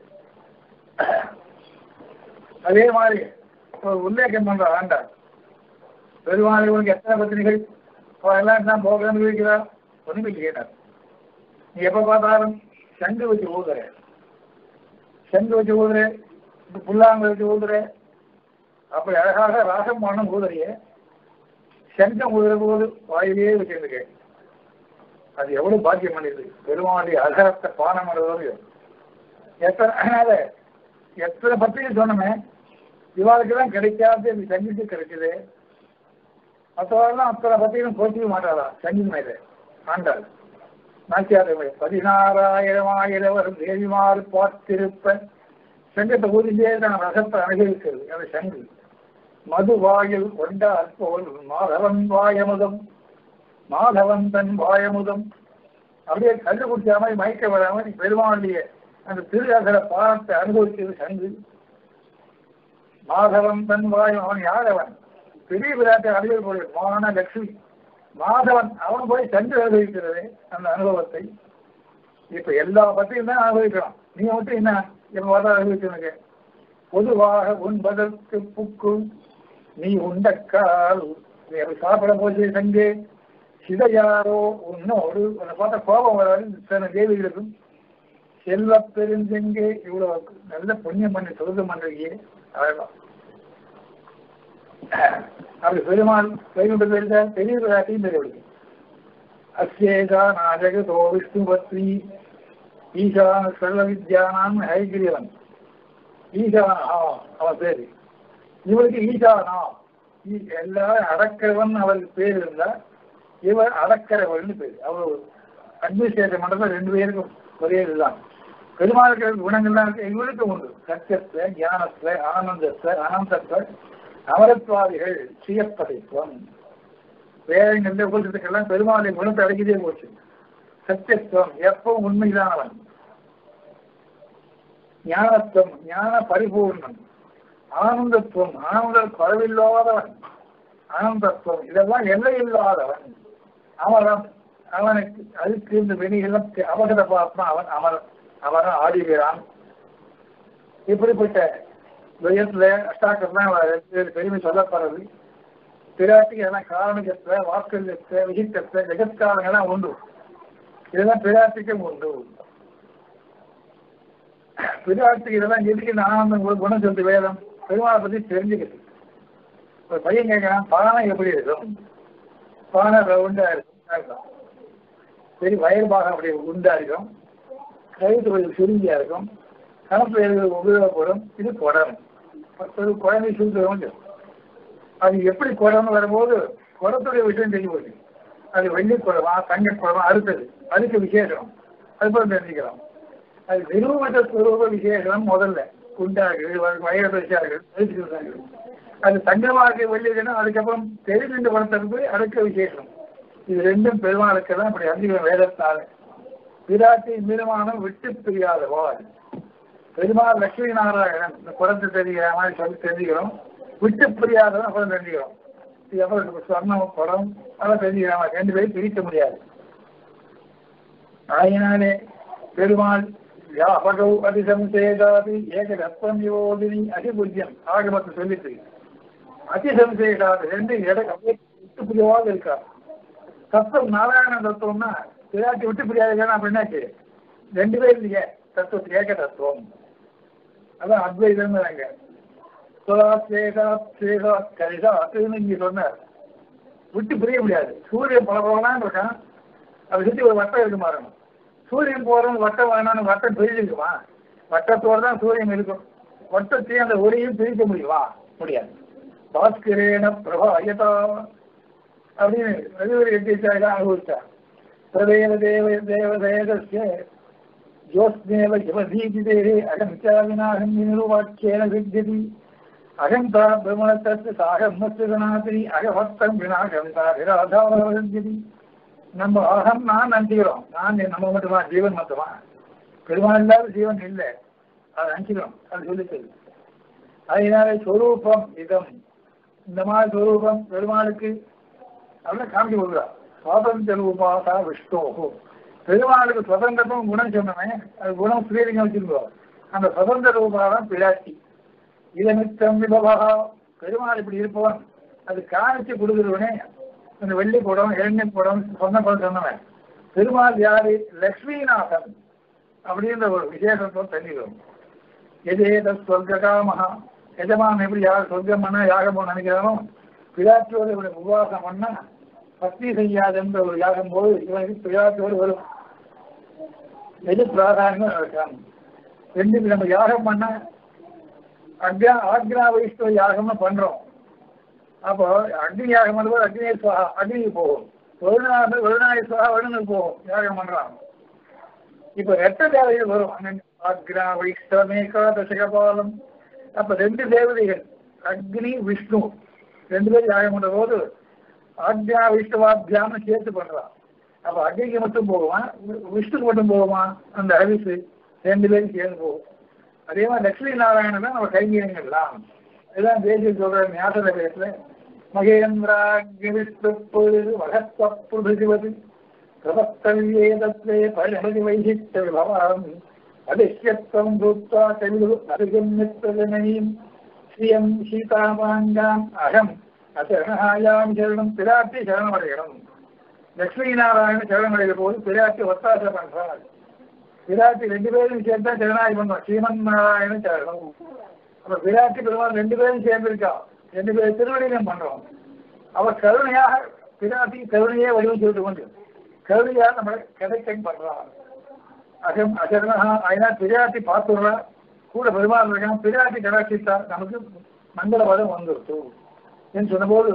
A: அதே மாதிரி ஒரு உல்லேகம் பண்ற ஆண்டார் பெருமாளுக்கு எத்தனை பத்திரிகள் அவன் எல்லாம் தான் போக அனுபவிக்கிறார் ஒண்ணுமே இல்லையார் நீ எப்ப பார்த்தாலும் சங்கு வச்சு ஊதுற சங்கு வச்சு ஊதுற புல்லாங்க வச்சு ஊதுற அப்படி அழகாக ராகம் பண்ண ஊதுறிய சங்கம் ஊதுற போது வாயிலேயே வச்சிருந்துக்க அது எவ்வளவு பாக்கியம் பண்ணிது பெருமாளுடைய அகரத்தை பானம் பண்ணுறதோ எத்தனை அதனால எத்தனை பத்திரிகை சொன்னமே இவாளுக்கெல்லாம் கிடைக்காது இந்த சங்கிக்கு கிடைக்குது மற்றவரெல்லாம் அத்தனை பத்திரிகளும் போட்டிக்க மாட்டாளா சங்கி மேல ஆண்டாள் நாச்சியார் பதினாறாயிரம் ஆயிரவர் தேவிமாறு பார்த்திருப்ப சங்கத்தை ஊதிலே நான் ரசத்தை அனுபவிக்கிறது அந்த சங்கு மது வாயில் கொண்டார் போல் மாதவன் வாயமுதம் மாதவன் தன் வாயமுதம் அப்படியே கண்டு குடிச்ச மாதிரி மயக்க விடாம நீ பெருமாளுடைய அந்த திருஅகர பாரத்தை அனுபவிக்கிறது சங்கு மாதவன் தன் வாயம் அவன் யார் அவன் பெரிய விராட்டை அறிவியல் போய் மான லட்சுமி மாதவன் அவன் போய் சென்று அனுபவிக்கிறது அந்த அனுபவத்தை இப்ப எல்லா பத்தியும் தான் அனுபவிக்கலாம் நீ மட்டும் என்ன எப்ப பார்த்தா அனுபவிச்சுனுங்க பொதுவாக உண்பதற்கு புக்கு நீ உண்டக்கால் நீ அப்படி சாப்பிட போச்சு செஞ்சு சிதையாரோ உன்னோடு உன்னை பார்த்தா கோபம் வராது சில தேவிகளுக்கும் செல்வ பெருஞ்செங்கே இவ்வளவு நல்ல புண்ணியம் பண்ணி சுருதம் பண்றீங்க அழகாம் அப்படி பெருமாள் கைவிட்டு தெரிஞ்ச பெரிய விளையாட்டையும் தெரிவிக்கும் அஸ்யேகா நாஜகதோ விஷ்ணு பத்ரி ஈசான சர்வ வித்யானான் ஹைகிரியவன் ஈசானா அவன் பேரு இவருக்கு ஈசானா ஈ- எல்லாரும் அடக்கிறவன் அவருக்கு பேர் இருந்தா இவர் அடக்கிறவன் பேர் அவர் அட்மினிஸ்ட்ரேஷன் மண்டலம் ரெண்டு பேருக்கும் ஒரே இதுதான் பெருமாளுக்கு குணங்கள்லாம் இருக்கு இவருக்கு உண்டு சத்தியத்தை ஞானத்தை ஆனந்தத்தை அனந்தத்தை அமரத்வாதிகள் சுயப்பதைத்துவம் வேதங்கள்ல உபசத்துக்கெல்லாம் பெருமாளை குணத்தை அடக்கிதே போச்சு சத்தியத்துவம் எப்பவும் உண்மைதானவன் ஞானத்துவம் ஞான பரிபூர்ணம் ஆனந்தத்துவம் ஆனந்த குறைவில்லாதவன் ஆனந்தத்துவம் இதெல்லாம் எல்லை இல்லாதவன் அமரம் அவனுக்கு அதுக்கு இந்த வெளியெல்லாம் அவகத பாத்மா அவன் அமரன் அவன் ஆடிகிறான் இப்படிப்பட்ட விஜயத்துல அஷ்டாக்கர்லாம் பெருமை சொல்லப்படுறது பிராட்டிக்கு எல்லாம் காரணகத்தை வாக்கல்யத்தை விகித்தத்தை ஜெகத்காரங்கெல்லாம் உண்டு இதெல்லாம் பிராட்டிக்கும் உண்டு பிராட்டிக்கு இதெல்லாம் எதுக்கு இந்த ஆனந்தம் கு- குணம் சொல்லுது வேதம் பெருமாளை பத்தி தெரிஞ்சுக்கிது ஒரு பையன் கேட்கறான் பானை எப்படி இருக்கும் பானை ரவுண்டா இருக்கும் அர்த்தம். சரி வயல் பாகம் அப்படி உண்டா இருக்கும் கழுத்து கொஞ்சம் சுருங்கியா இருக்கும் கணப்பு எழுது உபயோகப்படும் இது குடம் ஒரு குழந்தை சுருக்க அது எப்படி குடம்னு வரும்போது குடத்துடைய விஷயம் தெரிஞ்சு போச்சு அது வெள்ளி குடமா தங்க குடமா அடுத்தது அதுக்கு விசேஷம் அது போல தெரிஞ்சுக்கலாம் அது நிரூபித ஸ்வரூப விசேஷம் முதல்ல குண்டார்கள் வயதார்கள் எழுத்துக்கிறார்கள் அது தங்கமாக வெள்ளிதுன்னா அதுக்கப்புறம் தெரிந்து வளர்த்தது அடுக்க விசேஷம் இது ரெண்டும் பெருமாளுக்கெல்லாம் அப்படி அதிக வேதத்தால பிராட்டி நிர்மாணம் விட்டு பிரியாதவாள் பெருமாள் லட்சுமி நாராயணன் இந்த குழந்தை தெரிகிற மாதிரி சொல்லி தெரிஞ்சுக்கிறோம் விட்டு பிரியாதவன் அப்புறம் தெரிஞ்சுக்கிறோம் இது அப்புறம் சொர்ணம் படம் அதெல்லாம் தெரிஞ்சுக்கிறோம் ரெண்டு பேரும் பிரிக்க முடியாது ஆயினாலே பெருமாள் வியாபகௌ அதிசம்சேதாதி ஏக ரத்னம் யோதினி அதிபுஜ்யம் ஆகமத்தை சொல்லிட்டு அதிசம்சேதாதி ரெண்டு இடம் அப்படியே விட்டு பிரிவாக இருக்கா தத்துவம் நாராயண தத்துவம்னா பிராட்டி விட்டு பிரியாதுன்னா அப்படின்னாச்சு ரெண்டு பேர் இல்லையே தத்துவத்துக்கு ஏக தத்துவம் அதான் அத்வைதம்ங்கிறாங்க சுதா சேகா சேகா கரிசா அதுன்னு இங்க சொன்னார் விட்டு பிரிய முடியாது சூரியன் பல பலனான்னு இருக்கான் அதை சுற்றி ஒரு வட்டம் இருக்கு மாறணும் சூரியன் போறது வட்டம் வேணாம்னு வட்டம் பிரிஞ்சிருக்குமா வட்டத்தோடு தான் சூரியன் இருக்கும் வட்டத்தையும் அந்த ஒளியும் பிரிக்க முடியுமா முடியாது பாஸ்கரேன பிரபா ஐயதா அப்படின்னு ரவிவரி எட்டிச்சாக அனுபவிச்சா பிரதேவ தேவ தேவ தேவஸ்ய ஜோஸ்மேவ ஜபதீபிதே அகமிச்சாவினாகம் நிருவாக்கியேன வித்தியதி அகந்தா பிரம்மணத்தத்து சாகமஸ்திரநாதிரி அகவத்தம் வினாகம் தாராதாரதி நம்ம அகம் நான் நினைச்சுக்கிறோம் நான் நம்ம மட்டுமா ஜீவன் மட்டுமா பெருமாள் இல்லாத ஜீவன் இல்லை அதை நினைச்சுக்கிறோம் அது சொல்லித்தது அதனால சொரூபம் இதம் இந்த மாதிரி சொரூபம் பெருமாளுக்கு அப்படின்னு காமிக்க கொடுக்குறா சுவாதந்திர ரூபாசா விஷ்ணு பெருமாளுக்கு சுதந்திரமும் குணம் சொன்னவன் அது குணம் ஸ்ரீலிங்கம் வச்சிருக்கோம் அந்த சுதந்திர ரூபாதான் பிராட்டி இதமித்தம் விபவா பெருமாள் இப்படி இருப்பவன் அது காணிச்சு கொடுக்குறவனே இந்த வெள்ளி குடம் இளநீ குடம் சொன்ன படம் சொன்னவன் பெருமாள் யாரு லக்ஷ்மிநாதன் அப்படின்ற ஒரு விசேஷத்தை தெரிஞ்சுக்கிறோம் எதேத சொர்க்காமகா எஜமான் எப்படி யார் சொர்க்கம் பண்ண யாகம் பண்ண நினைக்கிறானோ பிராட்டியோடு இவனை உபவாசம் பண்ணா பக்தி செய்யாது என்ற ஒரு யாகம் போது இவனுக்கு பிராட்டியோடு வரும் எது பிராதானியம் இருக்கான் ரெண்டு நம்ம யாகம் பண்ண அக்னா ஆக்னா வைஷ்ணவ யாகம்னு பண்றோம் அப்போ அக்னி யாகம் பண்ணும்போது அக்னியை சுவா அக்னிக்கு போகும் வருணாக வருணாய சுவா வருணனுக்கு போகும் யாகம் பண்றான் இப்ப ரெட்ட தேவைகள் வரும் அங்க அக்னா வைஷ்ணவமேகா தசகபாலம் அப்ப ரெண்டு தேவதைகள் அக்னி விஷ்ணு ரெண்டு பேரும் யாகம் பண்ற போது ஆக்ஞா விஷ்ணுவாத்தியான்னு சேர்த்து பண்றான் அப்ப அக்னிக்கு மட்டும் போகுமா விஷ்ணுக்கு மட்டும் போகுமா அந்த ஹரிசு ரெண்டு பேரும் சேர்ந்து போகும் அதே மாதிரி லட்சுமி நாராயணன் தான் நம்ம கைங்கரியங்கள்லாம் இதுதான் தேசிய சொல்ற ஞாபக பேசல மகேந்திராகிவிப்பொழுது வகத்தப்புதுவது பிரபத்தல்யேதத்வே பரிணதி வைசித்த விபவாம் அதிஷ்யத்வம் பூத்வா தெலுகு அருகமித்ததனையும் ஸ்ரீயம் சீதாமாங்காம் அகம் அசரணாயாம் சரணம் பிராட்டி சரணமடையணும் லட்சுமி நாராயண சரணமடைகிற போது பிராட்டி ஒத்தாசை பண்றாள் பிராட்டி ரெண்டு பேரும் சேர்ந்தா சரணாகி பண்ணுவோம் ஸ்ரீமன் நாராயண சரணம் அப்ப பிராட்டி பெருமாள் ரெண்டு பேரும் சேர்ந்திருக்கா ரெண்டு பேரும் திருவடியிலும் பண்றோம் அவ கருணையாக பிராட்டி கருணையே வடிவம் சொல்லிட்டு கொண்டு கருணையா நம்மளை கிடைக்கன் பண்றான் அகம் அசரணா அதனால் பிராட்டி பார்த்துடுறா கூட பெருமாள் இருக்கான் பிராட்டி கடாட்சித்தா நமக்கு மங்களபதம் வந்துருச்சு என்று சொன்னபோது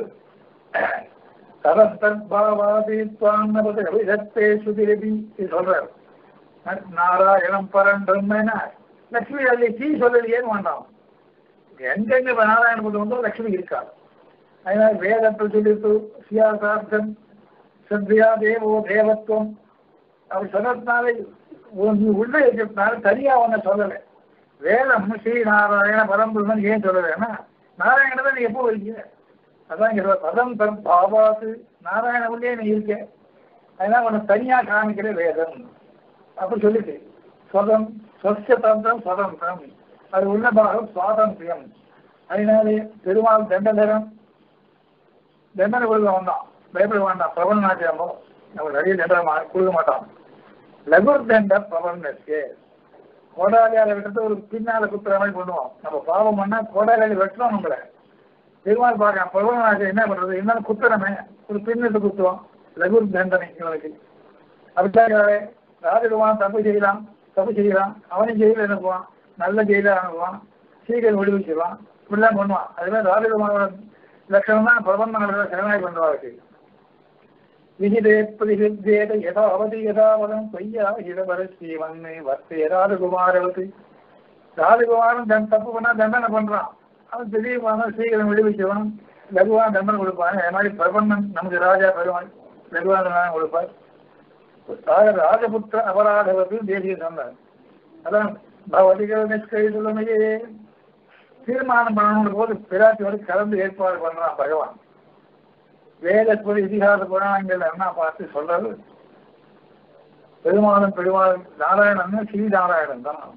A: தரஸ்தர்பாவாதித்வான்னபது அபிதத்தே சுதிரபி இது சொல்றார் நாராயணம் பரன் பிரம்மன லட்சுமி அல்லி தீ சொல்லலையேன்னு வேண்டாம் எங்கெங்க நாராயண பதம் வந்தோ லட்சுமி இருக்காது அதனால வேதத்தில் சொல்லிட்டு சியாசார்த்தம் சந்தியா தேவோ தேவத்துவம் அவர் சொன்னதுனால நீ உள்ள இருக்கிறதுனால தனியா ஒன்ன சொல்லலை வேதம் ஸ்ரீ நாராயண பரம்புரன் ஏன் சொல்லலைன்னா நாராயண நீ எப்போ வைக்க அதான் இங்க பதம் தம் பாபாத்து நாராயண உள்ளே நீ இருக்க அதனால உனக்கு தனியா காமிக்கிற வேதம் அப்படி சொல்லிட்டு சொதம் சொச்ச தந்திரம் சுதந்திரம் அது உள்ள பாகம் சுவாதந்திரம் அதனாலே பெருமாள் தண்டதரம் தண்டனை கொடுக்க வேண்டாம் பயப்பட வேண்டாம் பிரபல நாட்டியமோ நம்ம நிறைய தண்டனை கொடுக்க மாட்டோம் லகுர் தண்ட பிரபலனுக்கு கோடாலியால வெட்டுறது ஒரு பின்னால குத்துற மாதிரி பண்ணுவோம் நம்ம பாவம் பண்ணா கோடாலியால வெட்டுறோம் நம்மள பெருமாள் பார்க்கலாம் பிரபல நாட்டியம் என்ன பண்றது இருந்தாலும் குத்துறமே ஒரு பின்னத்து குத்துவோம் லகுர் தண்டனை இவனுக்கு அப்படித்தான் ராஜகுமான் தப்பு செய்யலாம் தப்பு செய்யலாம் அவனையும் ஜெயில அனுப்புவான் நல்ல ஜெயில அனுப்புவான் சீக்கிரம் விடுவிச்சிருவான் இப்படிலாம் பண்ணுவான் அதுமாதிரி ராஜகுமாரோட லட்சணம் தான் பிரபந்தங்களோட சரணாய் பண்ணுவாருக்கு விகிதே பிரதிகிருத்தேத யதாவது யதாவதம் பொய்யா இடவர ஸ்ரீவன்னு வர்த்தே ராஜகுமாரவத்து ராஜகுமாரன் தன் தப்பு பண்ணா தண்டனை பண்றான் அவன் திடீர்னு சீக்கிரம் விடுவிச்சுவான் லகுவான தண்டனை கொடுப்பான் அது மாதிரி பிரபந்தன் நமக்கு ராஜா பெருமாள் லகுவான கொடுப்பார் ராஜபுத்திர அபராதவது தேசிய சொன்னார் அதான் பவதிகள் நிஷ்கைதுலமையே தீர்மானம் பண்ணணும் போது பிராட்டியோடு கலந்து ஏற்பாடு பண்றான் பகவான் வேதப்பொரு இதிகாச புராணங்கள் என்ன பார்த்து சொல்றது பெருமாளும் பெருமாள் நாராயணன் ஸ்ரீ நாராயணன் தான்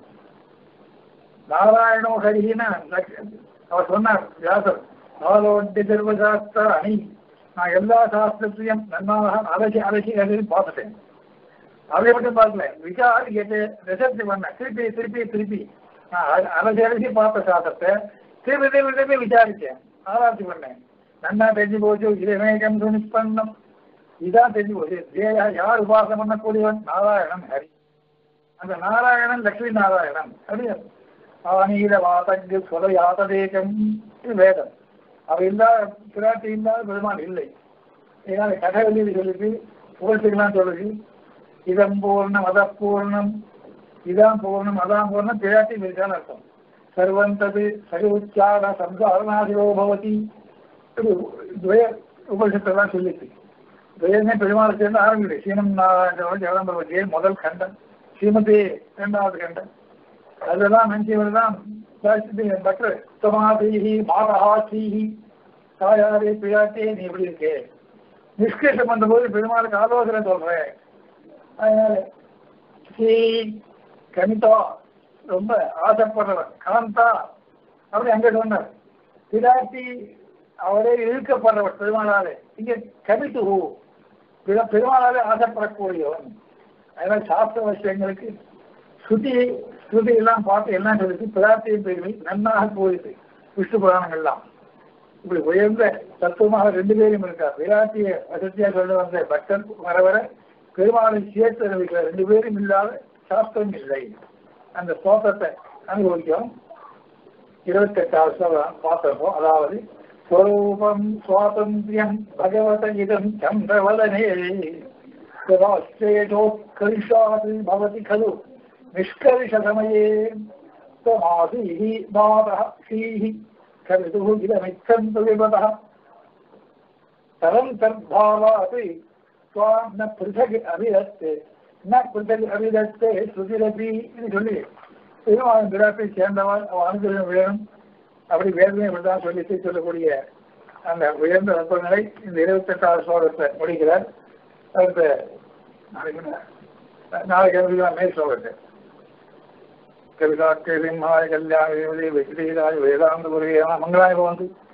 A: நாராயணோ ஹரிஹின அவர் சொன்னார் வியாசர் நாலோட்டி சர்வசாஸ்திர அணி நான் எல்லா சாஸ்திரத்தையும் நன்றாக அலசி அலசி அலசி பார்த்துட்டேன் அதை மட்டும் பார்க்கல விசாரி கேட்டு ரிசர்ச் பண்ண திருப்பி திருப்பி திருப்பி நான் அலசி அலசி பார்த்த சாஸ்திரத்தை திருப்பி திருப்பி திருப்பி விசாரிச்சேன் ஆராய்ச்சி பண்ணேன் நன்னா தெரிஞ்சு போச்சு இதமேகம் சுனிஷ்பன்னம் இதான் தெரிஞ்சு போச்சு தேயா யார் உபாசனம் பண்ணக்கூடியவன் நாராயணன் ஹரி அந்த நாராயணன் லட்சுமி நாராயணன் அப்படியா ஆனீத வாதங்கு சொல யாததேகம் இது வேதம் அவ இல்லாத பிராட்டி இல்லாத பெருமாள் இல்லை ஏன்னா கதவெளியில் சொல்லிட்டு புகழ்ச்சிகளாம் சொல்லுது இதம் பூர்ணம் அதப்பூர்ணம் இதான் பூர்ணம் அதான் பூர்ணம் பிராட்டி இருக்கான்னு அர்த்தம் சர்வந்தது சர்வுச்சார சம்சாரணாதிரோ பவதி துவய உபனிஷத்தெல்லாம் சொல்லிச்சு துவயமே பெருமாள் சேர்ந்து ஆரம்பிக்குது சீனம் நாராயண ஜெகதம்பரவதியே முதல் கண்டம் ஸ்ரீமதி இரண்டாவது கண்டம் அதெல்லாம் நினைச்சவர் தான் பக்ர உத்தமாதீஹி மாதஹாசீஹி தாயாரே பிராட்டே நீ எப்படி இருக்கே நிஷ்கேஷம் வந்த போது பெருமாளுக்கு ஆலோசனை சொல்றேன் அதனால ஸ்ரீ கமிதா ரொம்ப ஆசைப்படுறவர் காந்தா அப்படி அங்க சொன்னார் பிராட்டி அவரே இழுக்கப்படுறவர் பெருமாளாலே இங்க கமித்து பெருமாளாலே ஆசைப்படக்கூடியவன் அதனால சாஸ்திர விஷயங்களுக்கு ஸ்ருதி ஸ்ருதி எல்லாம் பார்த்து எல்லாம் சொல்லிச்சு பிரார்த்தியின் பெருமை நன்னாக போயிடுது விஷ்ணு புராணங்கள்லாம் இப்படி உயர்ந்த தத்துவமாக ரெண்டு பேரும் இருக்கார் விராட்டிய வசதியா சொல்ல வந்த பக்தன் வர வர பெருமாளை சேர்த்து அறிவிக்கிற ரெண்டு பேரும் இல்லாத சாஸ்திரம் இல்லை அந்த ஸ்தோத்திரத்தை அனுபவிக்கிறோம் இருபத்தெட்டாவது ஸ்லோகம் பார்த்திருப்போம் அதாவது ஸ்வரூபம் சுவாதந்திரியம் பகவத இதம் சந்திரவதனே ராஷ்டிரேஜோத்கர்ஷாத் பவதி खलु निष्कर्षसमये त्वमासीः मातः श्रीः कवितुः इदमिच्छन्तु विपदः तरं तद्भावात् त्वां न पृथक् अभिदत्ते न पृथक् अभिदत्ते श्रुतिरपि இது சொல்லி பெருமாள் விழாத்தை சேர்ந்தவன் அவன் அனுகிரகம் வேணும் அப்படி வேதனை இப்படிதான் சொல்லி சொல்லக்கூடிய அந்த உயர்ந்த வெப்பநிலை இந்த இருபத்தெட்டாவது ஸ்லோகத்தை முடிக்கிறார் அடுத்த நாளைக்கு என்ன? நாளைக்கு எழுதிக்கலாம் மேல் ஸ்லோகத்தை கவிதாக்கை சிம்மாய கல்யாணி விஜயதாய் வேதாந்த குருவே மங்களாய வந்து